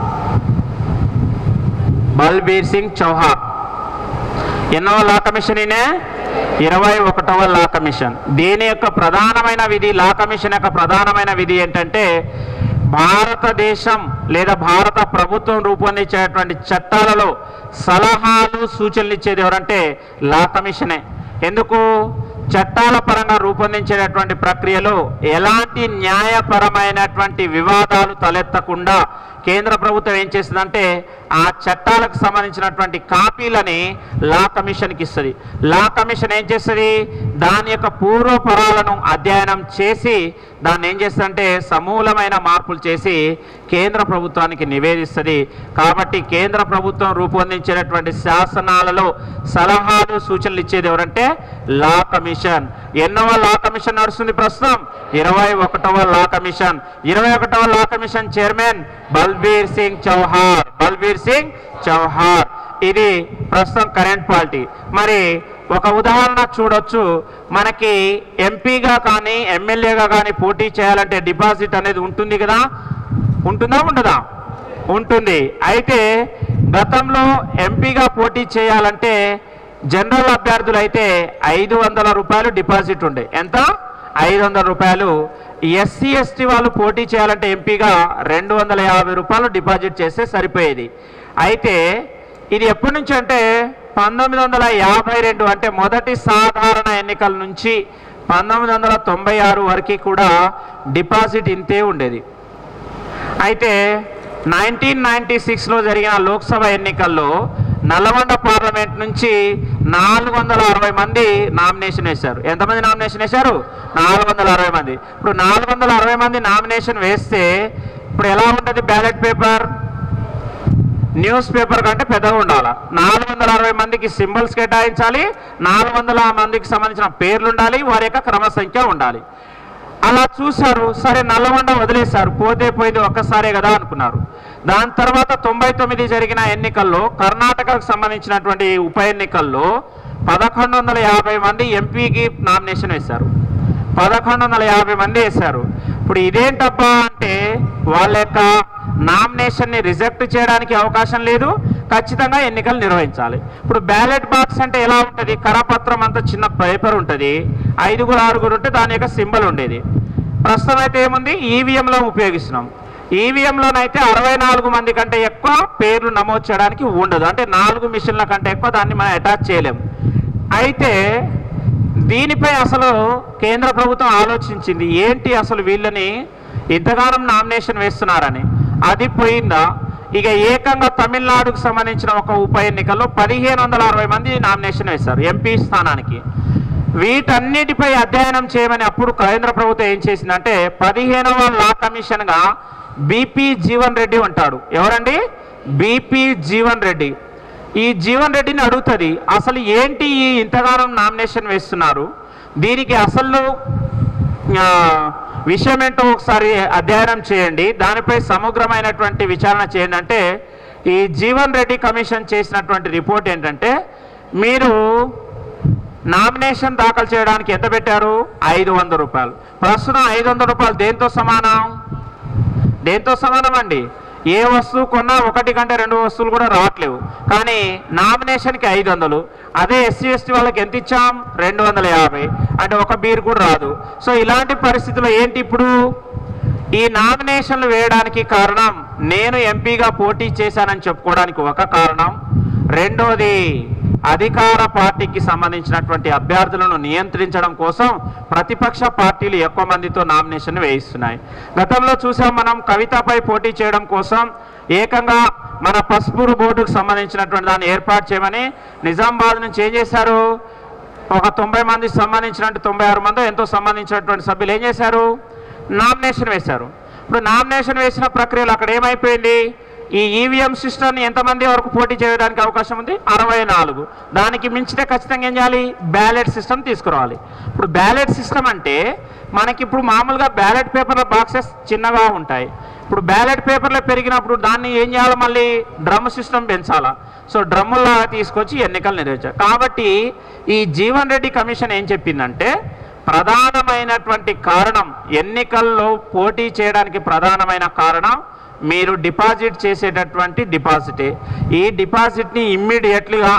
S1: బల్బీర్ సింగ్ చౌహార్ ఎన్నవ లా కమిషన్ ఈయనే ఇరవై ఒకటవ లా కమిషన్ దీని యొక్క ప్రధానమైన విధి లా కమిషన్ యొక్క ప్రధానమైన విధి ఏంటంటే భారతదేశం లేదా భారత ప్రభుత్వం రూపొందించేటువంటి చట్టాలలో సలహాలు సూచనలు ఇచ్చేది ఎవరంటే లా కమిషనే ఎందుకు చట్టాల పరంగా రూపొందించేటటువంటి ప్రక్రియలో ఎలాంటి న్యాయపరమైనటువంటి వివాదాలు తలెత్తకుండా కేంద్ర ప్రభుత్వం ఏం చేస్తుందంటే ఆ చట్టాలకు సంబంధించినటువంటి కాపీలని లా కమిషన్కి ఇస్తుంది లా కమిషన్ ఏం చేస్తుంది దాని యొక్క పూర్వపరాలను అధ్యయనం చేసి దాన్ని ఏం చేస్తుందంటే సమూలమైన మార్పులు చేసి కేంద్ర ప్రభుత్వానికి నివేదిస్తుంది కాబట్టి కేంద్ర ప్రభుత్వం రూపొందించినటువంటి శాసనాలలో సలహాలు సూచనలు ఇచ్చేది ఎవరంటే లా కమిషన్ ఎన్నవ లా కమిషన్ నడుస్తుంది ప్రస్తుతం ఇరవై ఒకటవ లా కమిషన్ ఇరవై ఒకటవ law commission chairman Balbir Singh Chauhan Balbir Singh Chauhan ఇది ప్రస్తుతం కరెంట్ పార్టీ మరి ఒక ఉదాహరణ చూడొచ్చు మనకి ఎంపీగా కానీ ఎమ్మెల్యేగా కానీ పోటీ చేయాలంటే డిపాజిట్ అనేది ఉంటుంది కదా ఉంటుందా ఉండదా ఉంటుంది అయితే గతంలో ఎంపీగా పోటీ చేయాలంటే జనరల్ అభ్యర్థులు అయితే ఐదు వందల రూపాయలు డిపాజిట్ ఉండే ఎంత ఐదు వందల రూపాయలు ఎస్సీ ఎస్టీ వాళ్ళు పోటీ చేయాలంటే ఎంపీగా రెండు వందల యాభై రూపాయలు డిపాజిట్ చేస్తే సరిపోయేది అయితే ఇది ఎప్పటి నుంచి అంటే పంతొమ్మిది వందల యాభై రెండు అంటే మొదటి సాధారణ ఎన్నికల నుంచి పంతొమ్మిది వందల తొంభై ఆరు వరకు కూడా డిపాజిట్ ఇంతే ఉండేది అయితే నైన్టీన్ నైన్టీ సిక్స్లో జరిగిన లోక్సభ ఎన్నికల్లో నల్లగొండ పార్లమెంట్ నుంచి నాలుగు వందల అరవై మంది నామినేషన్ వేశారు ఎంతమంది నామినేషన్ వేశారు నాలుగు వందల అరవై మంది ఇప్పుడు నాలుగు వందల అరవై మంది నామినేషన్ వేస్తే ఇప్పుడు ఎలా ఉంటుంది బ్యాలెట్ పేపర్ న్యూస్ పేపర్ కంటే పెద్దగా ఉండాలి నాలుగు వందల అరవై మందికి సింబల్స్ కేటాయించాలి నాలుగు వందల మందికి సంబంధించిన పేర్లు ఉండాలి వారి యొక్క క్రమ సంఖ్య ఉండాలి అలా చూశారు సరే నల్లగొండ వదిలేశారు పోతే పోయింది ఒక్కసారే కదా అనుకున్నారు దాని తర్వాత తొంభై తొమ్మిది జరిగిన ఎన్నికల్లో కర్ణాటకకు సంబంధించినటువంటి ఉప ఎన్నికల్లో పదకొండు వందల యాభై మంది ఎంపీకి నామినేషన్ వేశారు పదకొండు వందల యాభై మంది వేశారు ఇప్పుడు ఇదేంటబ్బా అంటే వాళ్ళ యొక్క నామినేషన్ని రిజెక్ట్ చేయడానికి అవకాశం లేదు ఖచ్చితంగా ఎన్నికలు నిర్వహించాలి ఇప్పుడు బ్యాలెట్ బాక్స్ అంటే ఎలా ఉంటుంది కరపత్రం అంత చిన్న పేపర్ ఉంటుంది ఐదుగురు ఆరుగురు ఉంటే దాని యొక్క సింబల్ ఉండేది ప్రస్తుతం అయితే ఏముంది ఈవీఎంలో ఉపయోగిస్తున్నాం ఈవీఎంలోనైతే అరవై నాలుగు మంది కంటే ఎక్కువ పేర్లు నమోదు చేయడానికి ఉండదు అంటే నాలుగు మిషన్ల కంటే ఎక్కువ దాన్ని మనం అటాచ్ చేయలేము అయితే దీనిపై అసలు కేంద్ర ప్రభుత్వం ఆలోచించింది ఏంటి అసలు వీళ్ళని ఇంతగానం నామినేషన్ వేస్తున్నారని అది పోయిందా ఇక ఏకంగా తమిళనాడుకు సంబంధించిన ఒక ఉప ఎన్నికల్లో పదిహేను వందల అరవై మంది నామినేషన్ వేశారు ఎంపీ స్థానానికి వీటన్నిటిపై అధ్యయనం చేయమని అప్పుడు కేంద్ర ప్రభుత్వం ఏం చేసిందంటే పదిహేనవ లా కమిషన్గా బీపీ జీవన్ రెడ్డి ఉంటాడు ఎవరండి బీపీ జీవన్ రెడ్డి ఈ జీవన్ రెడ్డిని అడుగుతుంది అసలు ఏంటి ఈ ఇంతగానం నామినేషన్ వేస్తున్నారు దీనికి అసలు ఆ, విషయం ఏంటో ఒకసారి అధ్యయనం చేయండి దానిపై సమగ్రమైనటువంటి విచారణ చేయండి అంటే ఈ జీవన్ రెడ్డి కమిషన్ చేసినటువంటి రిపోర్ట్ ఏంటంటే మీరు నామినేషన్ దాఖలు చేయడానికి ఎంత పెట్టారు ఐదు వందల రూపాయలు ప్రస్తుతం ఐదు వందల రూపాయలు దేంతో సమానం దేంతో సమానం అండి ఏ వస్తువు కొన్నా ఒకటి కంటే రెండు వస్తువులు కూడా రావట్లేవు కానీ నామినేషన్కి ఐదు వందలు అదే ఎస్సీ ఎస్టీ వాళ్ళకి ఎంత ఇచ్చాం రెండు వందల యాభై అంటే ఒక బీర్ కూడా రాదు సో ఇలాంటి పరిస్థితుల్లో ఏంటి ఇప్పుడు ఈ నామినేషన్లు వేయడానికి కారణం నేను ఎంపీగా పోటీ చేశానని చెప్పుకోవడానికి ఒక కారణం రెండోది అధికార పార్టీకి సంబంధించినటువంటి అభ్యర్థులను నియంత్రించడం కోసం ప్రతిపక్ష పార్టీలు ఎక్కువ మందితో నామినేషన్ వేయిస్తున్నాయి గతంలో చూసాం మనం కవితపై పోటీ చేయడం కోసం ఏకంగా మన పసుపురు బోర్డుకు సంబంధించినటువంటి దాన్ని ఏర్పాటు చేయమని నిజామాబాద్ నుంచి ఏం చేశారు ఒక తొంభై మంది సంబంధించినట్టు తొంభై ఆరు మంది ఎంతో సంబంధించినటువంటి సభ్యులు ఏం చేశారు నామినేషన్ వేశారు ఇప్పుడు నామినేషన్ వేసిన ప్రక్రియలో అక్కడ ఏమైపోయింది ఈ ఈవీఎం సిస్టమ్ని ఎంతమంది వరకు పోటీ చేయడానికి అవకాశం ఉంది అరవై నాలుగు దానికి మించితే ఖచ్చితంగా ఏం చేయాలి బ్యాలెట్ సిస్టమ్ తీసుకురావాలి ఇప్పుడు బ్యాలెట్ సిస్టమ్ అంటే మనకి ఇప్పుడు మామూలుగా బ్యాలెట్ పేపర్ల బాక్సెస్ చిన్నగా ఉంటాయి ఇప్పుడు బ్యాలెట్ పేపర్లో పెరిగినప్పుడు దాన్ని ఏం చేయాలి మళ్ళీ డ్రమ్ సిస్టమ్ పెంచాలా సో డ్రమ్ముల్లా తీసుకొచ్చి ఎన్నికలు నిర్వహించారు కాబట్టి ఈ జీవన్ రెడ్డి కమిషన్ ఏం చెప్పిందంటే ప్రధానమైనటువంటి కారణం ఎన్నికల్లో పోటీ చేయడానికి ప్రధానమైన కారణం మీరు డిపాజిట్ చేసేటటువంటి డిపాజిటే ఈ డిపాజిట్ని ఇమ్మీడియట్లీగా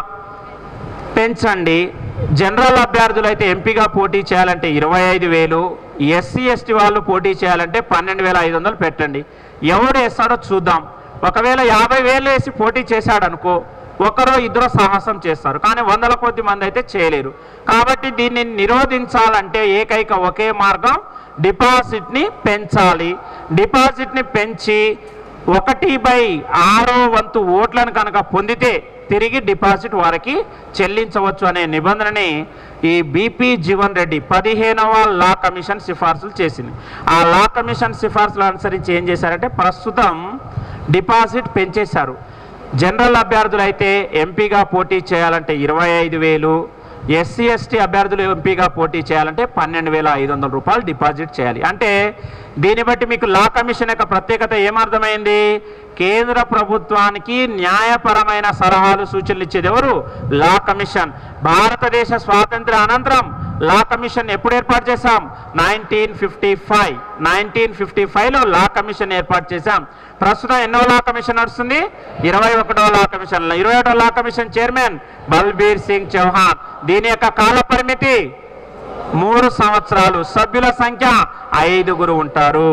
S1: పెంచండి జనరల్ అభ్యర్థులు అయితే ఎంపీగా పోటీ చేయాలంటే ఇరవై ఐదు వేలు ఎస్సీ ఎస్టీ వాళ్ళు పోటీ చేయాలంటే పన్నెండు వేల ఐదు వందలు పెట్టండి ఎవడు వేస్తాడో చూద్దాం ఒకవేళ యాభై వేలు వేసి పోటీ చేశాడు అనుకో ఒకరో ఇద్దరు సాహసం చేస్తారు కానీ వందల కొద్ది మంది అయితే చేయలేరు కాబట్టి దీన్ని నిరోధించాలంటే ఏకైక ఒకే మార్గం డిపాజిట్ని పెంచాలి డిపాజిట్ని పెంచి ఒకటి బై ఆరో వంతు ఓట్లను కనుక పొందితే తిరిగి డిపాజిట్ వారికి చెల్లించవచ్చు అనే నిబంధనని ఈ బీపీ జీవన్ రెడ్డి పదిహేనవ లా కమిషన్ సిఫార్సులు చేసింది ఆ లా కమిషన్ సిఫార్సులు అనుసరించి ఏం చేశారంటే ప్రస్తుతం డిపాజిట్ పెంచేశారు జనరల్ అభ్యర్థులు అయితే ఎంపీగా పోటీ చేయాలంటే ఇరవై ఐదు వేలు ఎస్సీ ఎస్టీ అభ్యర్థులు ఎంపీగా పోటీ చేయాలంటే పన్నెండు వేల ఐదు వందల రూపాయలు డిపాజిట్ చేయాలి అంటే దీన్ని బట్టి మీకు లా కమిషన్ యొక్క ప్రత్యేకత ఏమర్థమైంది కేంద్ర ప్రభుత్వానికి న్యాయపరమైన సలహాలు సూచనలు ఇచ్చేది ఎవరు లా కమిషన్ భారతదేశ స్వాతంత్ర అనంతరం లా కమిషన్ ఎప్పుడు ఏర్పాటు చేశాం nineteen fifty five nineteen fifty ఫైవ్లో లా కమిషన్ ఏర్పాటు చేశాం ప్రస్తుతం ఎన్నో లా కమిషన్ నడుస్తుంది ఇరవై ఒకటో లా కమిషన్ ఇరవై ఒకటో law commission chairman Balbir Singh Chauhan దీని యొక్క కాల పరిమితి మూడు సంవత్సరాలు సభ్యుల సంఖ్య ఐదుగురు ఉంటారు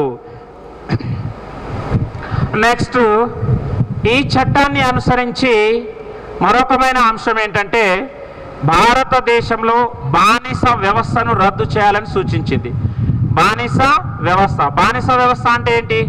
S1: నెక్స్ట్ ఈ చట్టాన్ని అనుసరించి మరొకమైన అంశం ఏంటంటే భారతదేశంలో బానిస వ్యవస్థను రద్దు చేయాలని సూచించింది బానిస వ్యవస్థ బానిస వ్యవస్థ అంటే ఏంటి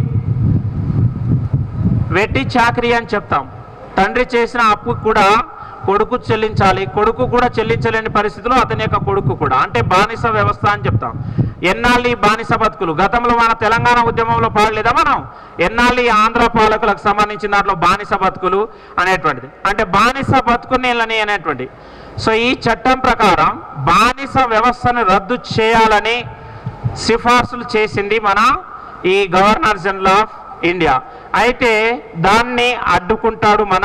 S1: వెట్టి చాకరీ అని చెప్తాం తండ్రి చేసిన అప్పు కూడా కొడుకు చెల్లించాలి కొడుకు కూడా చెల్లించలేని పరిస్థితిలో అతని యొక్క కొడుకు కూడా అంటే బానిస వ్యవస్థ అని చెప్తాం ఎన్నాళ్ళు ఈ బానిస బతుకులు గతంలో మన తెలంగాణ ఉద్యమంలో పాడలేదా మనం ఎన్నాళ్ళు ఈ ఆంధ్ర పాలకులకు సంబంధించిన దాంట్లో బానిస బతుకులు అనేటువంటిది అంటే బానిస బతుకునేళ్ళని అనేటువంటి సో ఈ చట్టం ప్రకారం బానిస వ్యవస్థను రద్దు చేయాలని సిఫార్సులు చేసింది మన ఈ గవర్నర్ జనరల్ ఆఫ్ ఇండియా అయితే దాన్ని అడ్డుకుంటాడు మన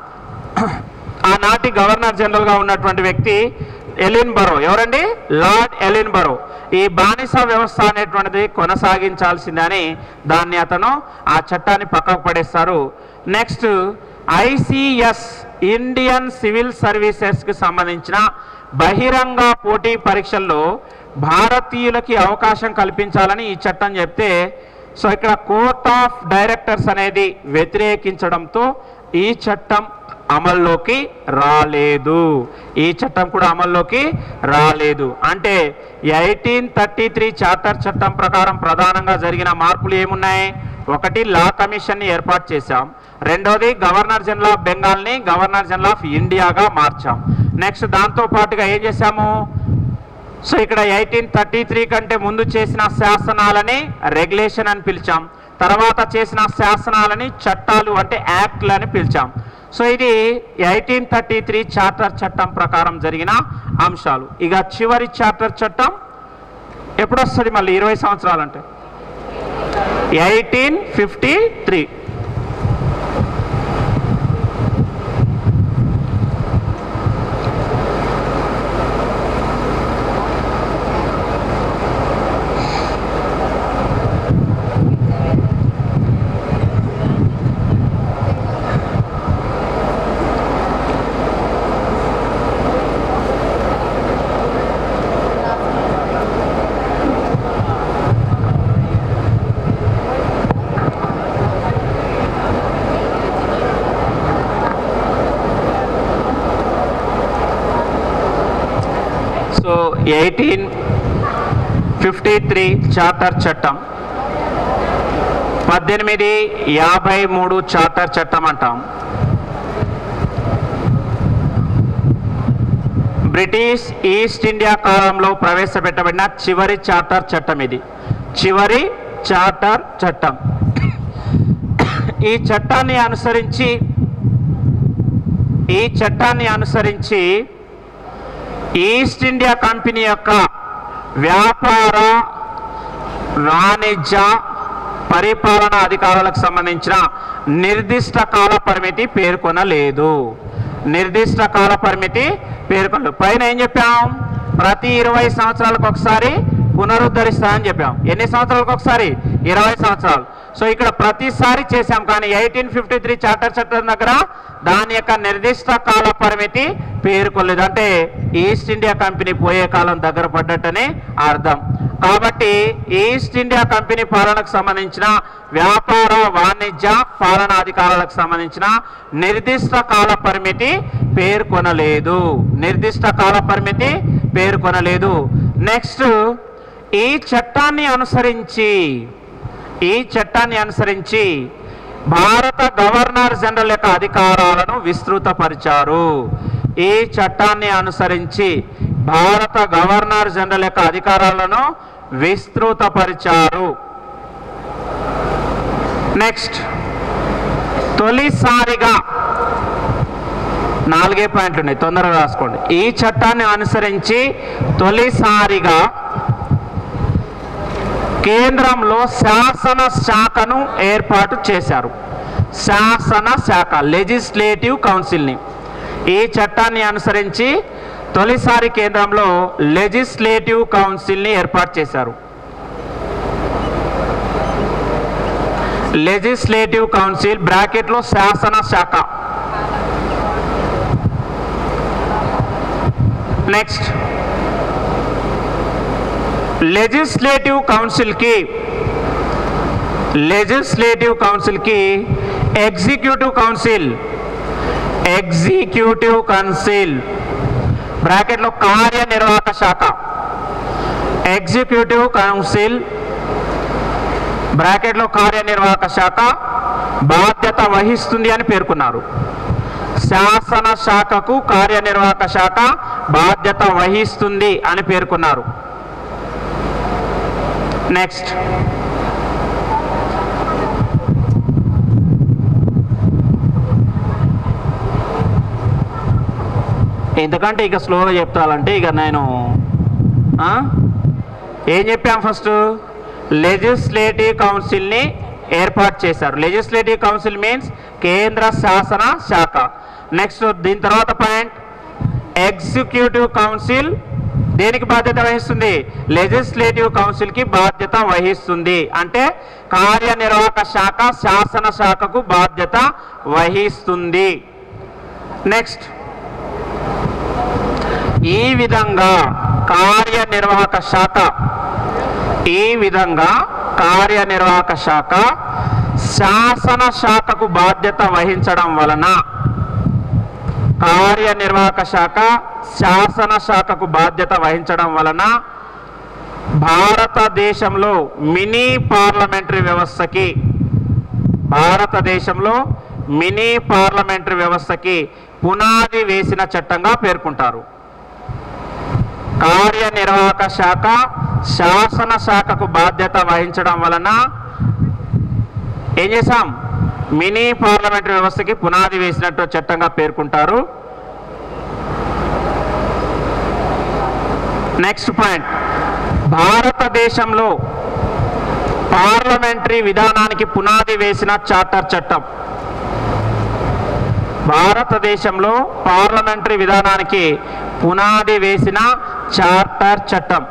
S1: ఆనాటి గవర్నర్ జనరల్ గా ఉన్నటువంటి వ్యక్తి ఎలిన్ బరో ఎవరండి లార్డ్ ఎలిన్ బరో ఈ బానిస వ్యవస్థ అనేటువంటిది కొనసాగించాల్సిందని దాన్ని అతను ఆ చట్టాన్ని పక్కకు పడేస్తారు next ICS Indian civil services కి సంబంధించిన బహిరంగ పోటీ పరీక్షల్లో భారతీయులకి అవకాశం కల్పించాలని ఈ చట్టం చెప్తే సో ఇక్కడ కోర్ట్ ఆఫ్ డైరెక్టర్స్ అనేది వ్యతిరేకించడంతో ఈ చట్టం అమల్లోకి రాలేదు ఈ చట్టం కూడా అమల్లోకి రాలేదు అంటే ఎయిటీన్ థర్టీ త్రీ చార్టర్ చట్టం ప్రకారం ప్రధానంగా జరిగిన మార్పులు ఏమున్నాయి ఒకటి లా కమిషన్ని ఏర్పాటు చేశాం రెండోది గవర్నర్ జనరల్ ఆఫ్ బెంగాల్ని గవర్నర్ జనరల్ ఆఫ్ ఇండియాగా మార్చాం నెక్స్ట్ దాంతో పాటుగా ఏం చేశాము సో ఇక్కడ ఎయిటీన్ థర్టీ త్రీ కంటే ముందు చేసిన శాసనాలని రెగ్యులేషన్ అని పిలిచాం తర్వాత చేసిన శాసనాలని చట్టాలు అంటే యాక్ట్లు అని పిలిచాం సో ఇది ఎయిటీన్ థర్టీ త్రీ చార్టర్ చట్టం ప్రకారం జరిగిన అంశాలు ఇక చివరి చార్టర్ చట్టం ఎప్పుడు వస్తుంది మళ్ళీ ఇరవై సంవత్సరాలు అంటే eighteen fifty three so eighteen fifty three charter చట్టం పద్దెనిమిది యాభై మూడు చార్టర్ చట్టం అంటాం బ్రిటిష్ ఈస్ట్ ఇండియా కాలంలో ప్రవేశపెట్టబడిన చివరి చార్టర్ చట్టం ఇది చివరి చార్టర్ చట్టం ఈ చట్టాన్ని అనుసరించి ఈ చట్టాన్ని అనుసరించి ఈస్ట్ ఇండియా కంపెనీ యొక్క వ్యాపార వాణిజ్య పరిపాలన అధికారులకు సంబంధించిన నిర్దిష్ట కాల పరిమితి పేర్కొనలేదు నిర్దిష్ట కాల పరిమితి పేర్కొనలేదు పైన ఏం చెప్పాం ప్రతి ఇరవై సంవత్సరాలకు ఒకసారి పునరుద్ధరిస్తా అని చెప్పాం ఎన్ని సంవత్సరాలకు ఒకసారి ఇరవై సంవత్సరాలు సో ఇక్కడ ప్రతిసారి చేశాం కానీ ఎయిటీన్ ఫిఫ్టీ త్రీ చార్టర్ చట్టం దగ్గర దాని యొక్క నిర్దిష్ట కాల పరిమితి పేర్కొనలేదు అంటే ఈస్ట్ ఇండియా కంపెనీ పోయే కాలం దగ్గర పడ్డట్టనే అర్థం కాబట్టి ఈస్ట్ ఇండియా కంపెనీ పాలనకు సంబంధించిన వ్యాపార వాణిజ్య పాలనా అధికారులకు సంబంధించిన నిర్దిష్ట కాల పరిమితి పేర్కొనలేదు నిర్దిష్ట కాల పరిమితి పేర్కొనలేదు నెక్స్ట్ ఈ చట్టాన్ని అనుసరించి ఈ చట్టాన్ని అనుసరించి భారత గవర్నర్ జనరల్ యొక్క అధికారాలను విస్తృతపరిచారు ఈ చట్టాన్ని అనుసరించి భారత గవర్నర్ జనరల్ యొక్క అధికారాలను విస్తృతపరిచారు నెక్స్ట్ తొలిసారిగా నాలుగే పాయింట్లు ఉన్నాయి తొందరగా రాసుకోండి ఈ చట్టాన్ని అనుసరించి తొలిసారిగా కేంద్రంలో శాసన శాఖను ఏర్పాటు చేశారు శాసన శాఖ లెజిస్లేటివ్ కౌన్సిల్ని ఈ చట్టాన్ని అనుసరించి తొలిసారి కేంద్రంలో లెజిస్లేటివ్ కౌన్సిల్ని ఏర్పాటు చేశారు లెజిస్లేటివ్ కౌన్సిల్ బ్రాకెట్లో శాసన శాఖ నెక్స్ట్ లెజిస్లేటివ్ కౌన్సిల్కి లెజిస్లేటివ్ కౌన్సిల్కి ఎగ్జిక్యూటివ్ కౌన్సిల్ ఎగ్జిక్యూటివ్ కౌన్సిల్ బ్రాకెట్లో కార్యనిర్వాహక శాఖ ఎగ్జిక్యూటివ్ కౌన్సిల్ బ్రాకెట్లో కార్యనిర్వాహక శాఖ బాధ్యత వహిస్తుంది అని పేర్కొన్నారు శాసన శాఖకు కార్యనిర్వాహక శాఖ బాధ్యత వహిస్తుంది అని పేర్కొన్నారు నెక్స్ట్ ఎందుకంటే ఇక స్లోగా చెప్తానంటే ఇక నేను ఆ? ఏం చెప్పాం ఫస్ట్ లెజిస్లేటివ్ కౌన్సిల్ని ఏర్పాటు చేశారు లెజిస్లేటివ్ కౌన్సిల్ మీన్స్ కేంద్ర శాసన శాఖ నెక్స్ట్ దీని తర్వాత పాయింట్ ఎగ్జిక్యూటివ్ కౌన్సిల్ దేనికి బాధ్యత వహిస్తుంది లెజిస్లేటివ్ కౌన్సిల్కి బాధ్యత వహిస్తుంది అంటే కార్యనిర్వాహక శాఖ శాసన శాఖకు బాధ్యత వహిస్తుంది నెక్స్ట్ ఈ విధంగా కార్యనిర్వాహక శాఖ ఈ విధంగా కార్యనిర్వాహక శాఖ శాసన శాఖకు బాధ్యత వహించడం వలన కార్యనిర్వాహక శాఖ శాసన శాఖకు బాధ్యత వహించడం వలన భారతదేశంలో మినీ పార్లమెంటరీ వ్యవస్థకి భారతదేశంలో మినీ పార్లమెంటరీ వ్యవస్థకి పునాది వేసిన చట్టంగా పేర్కొంటారు కార్యనిర్వాహక శాఖ శాసన శాఖకు బాధ్యత వహించడం వలన ఏం చేశాం మినీ పార్లమెంటరీ వ్యవస్థకి పునాది వేసినట్టు చట్టంగా పేర్కొంటారు నెక్స్ట్ పాయింట్ భారతదేశంలో పార్లమెంటరీ విధానానికి పునాది వేసిన చార్టర్ చట్టం భారతదేశంలో పార్లమెంటరీ విధానానికి పునాది వేసిన చార్టర్ చట్టం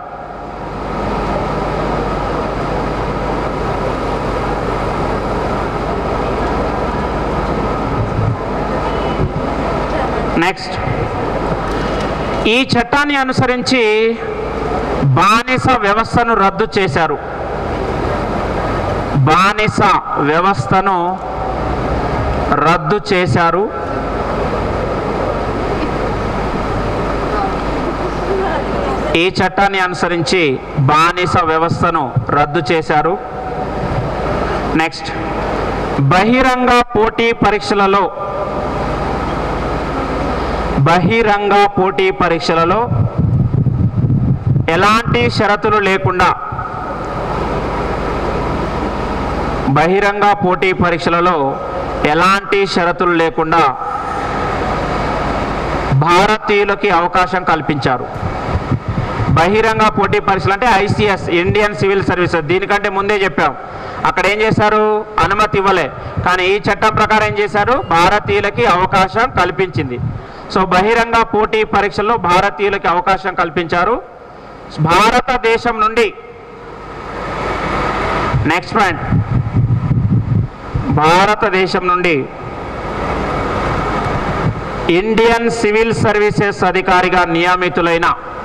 S1: నెక్స్ట్ ఈ చట్టాన్ని అనుసరించి బానిస వ్యవస్థను రద్దు చేశారు బానిస వ్యవస్థను రద్దు చేశారు ఈ చట్టాన్ని అనుసరించి బానిస వ్యవస్థను రద్దు చేశారు నెక్స్ట్ బహిరంగ పోటీ పరీక్షలలో బహిరంగ పోటీ పరీక్షలలో ఎలాంటి షరతులు లేకుండా బహిరంగ పోటీ పరీక్షలలో ఎలాంటి షరతులు లేకుండా భారతీయులకి అవకాశం కల్పించారు బహిరంగ పోటీ పరీక్షలు అంటే ఐసిఎస్ ఇండియన్ సివిల్ సర్వీసెస్ దీనికంటే ముందే చెప్పాం అక్కడ ఏం చేశారు అనుమతి ఇవ్వలే కానీ ఈ చట్టం ప్రకారం ఏం చేశారు భారతీయులకి అవకాశం కల్పించింది సో బహిరంగ పోటీ పరీక్షల్లో భారతీయులకి అవకాశం కల్పించారు భారతదేశం నుండి నెక్స్ట్ పాయింట్ భారతదేశం నుండి ఇండియన్ సివిల్ సర్వీసెస్ అధికారిగా నియమితులైన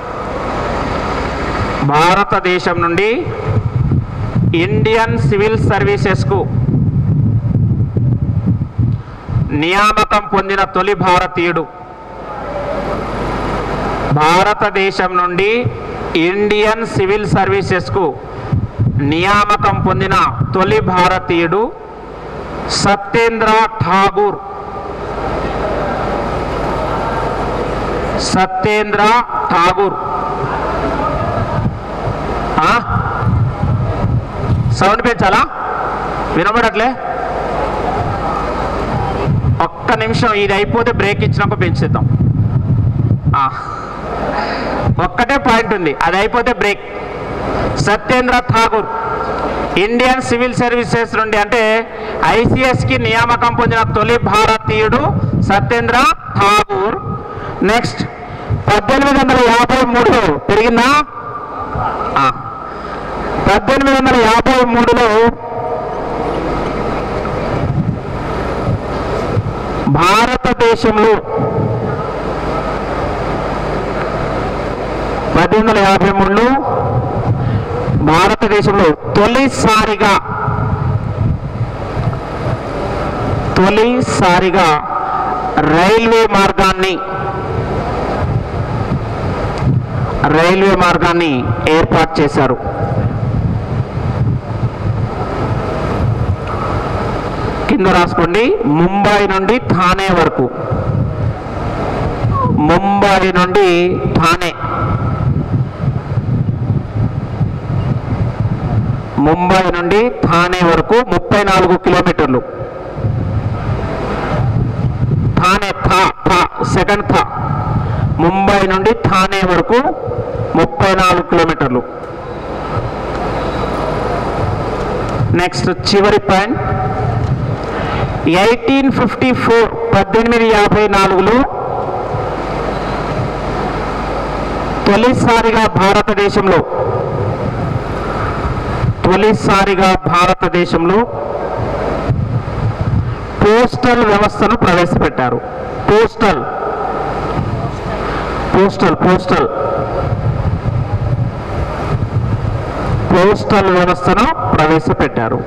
S1: భారతదేశం నుండి ఇండియన్ సివిల్ సర్వీసెస్కు నియామకం పొందిన తొలి భారతీయుడు భారతదేశం నుండి ఇండియన్ సివిల్ సర్వీసెస్కు నియామకం పొందిన తొలి భారతీయుడు సత్యేంద్ర ఠాగూర్ సత్యేంద్ర ఠాగూర్ ఆ? సౌండ్ పెంచాలా వినబడట్లే ఒక్క నిమిషం ఇది అయిపోతే బ్రేక్ ఇచ్చినాక పెంచేద్దాం ఆ. ఒక్కటే పాయింట్ ఉంది అది అయిపోతే break Satyendra Tagore Indian civil services నుండి అంటే ఐసిఎస్కి నియామకం పొందిన తొలి భారతీయుడు సత్యేంద్ర ఠాగూర్ నెక్స్ట్ పద్దెనిమిది వందల యాభై మూడులో పెరిగిందా ఆ. పద్దెనిమిది వందల యాభై మూడులో భారతదేశంలో పద్దెనిమిది వందల యాభై మూడులో భారతదేశంలో తొలిసారిగా తొలిసారిగా రైల్వే మార్గాన్ని రైల్వే మార్గాన్ని ఏర్పాటు చేశారు కింద రాసుకోండి ముంబై నుండి థానే వరకు ముంబై నుండి థానే ముంబై నుండి థానే వరకు ముప్పై నాలుగు కిలోమీటర్లు థానే థా థా సెకండ్ థా ముంబై నుండి థానే వరకు ముప్పై నాలుగు కిలోమీటర్లు నెక్స్ట్ చివరి పాయింట్ ఎయిటీన్ ఫిఫ్టీ ఫోర్ పద్దెనిమిది యాభై నాలుగులో తొలిసారిగా భారతదేశంలో తొలిసారిగా భారతదేశంలో పోస్టల్ వ్యవస్థను ప్రవేశపెట్టారు పోస్టల్ పోస్టల్ పోస్టల్ పోస్టల్ వ్యవస్థను ప్రవేశపెట్టారు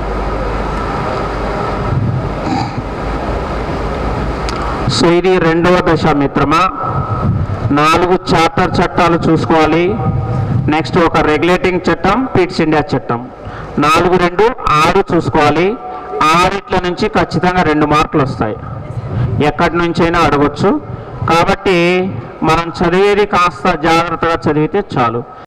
S1: సో ఇది రెండవ దశ మిత్రమా నాలుగు చార్టర్ చట్టాలు చూసుకోవాలి నెక్స్ట్ ఒక రెగ్యులేటింగ్ చట్టం పిట్స్ ఇండియా చట్టం నాలుగు రెండు ఆరు చూసుకోవాలి ఆరిట్ల నుంచి ఖచ్చితంగా రెండు మార్కులు వస్తాయి ఎక్కడి నుంచైనా అడగొచ్చు కాబట్టి మనం చదివేది కాస్త జాగ్రత్తగా చదివితే చాలు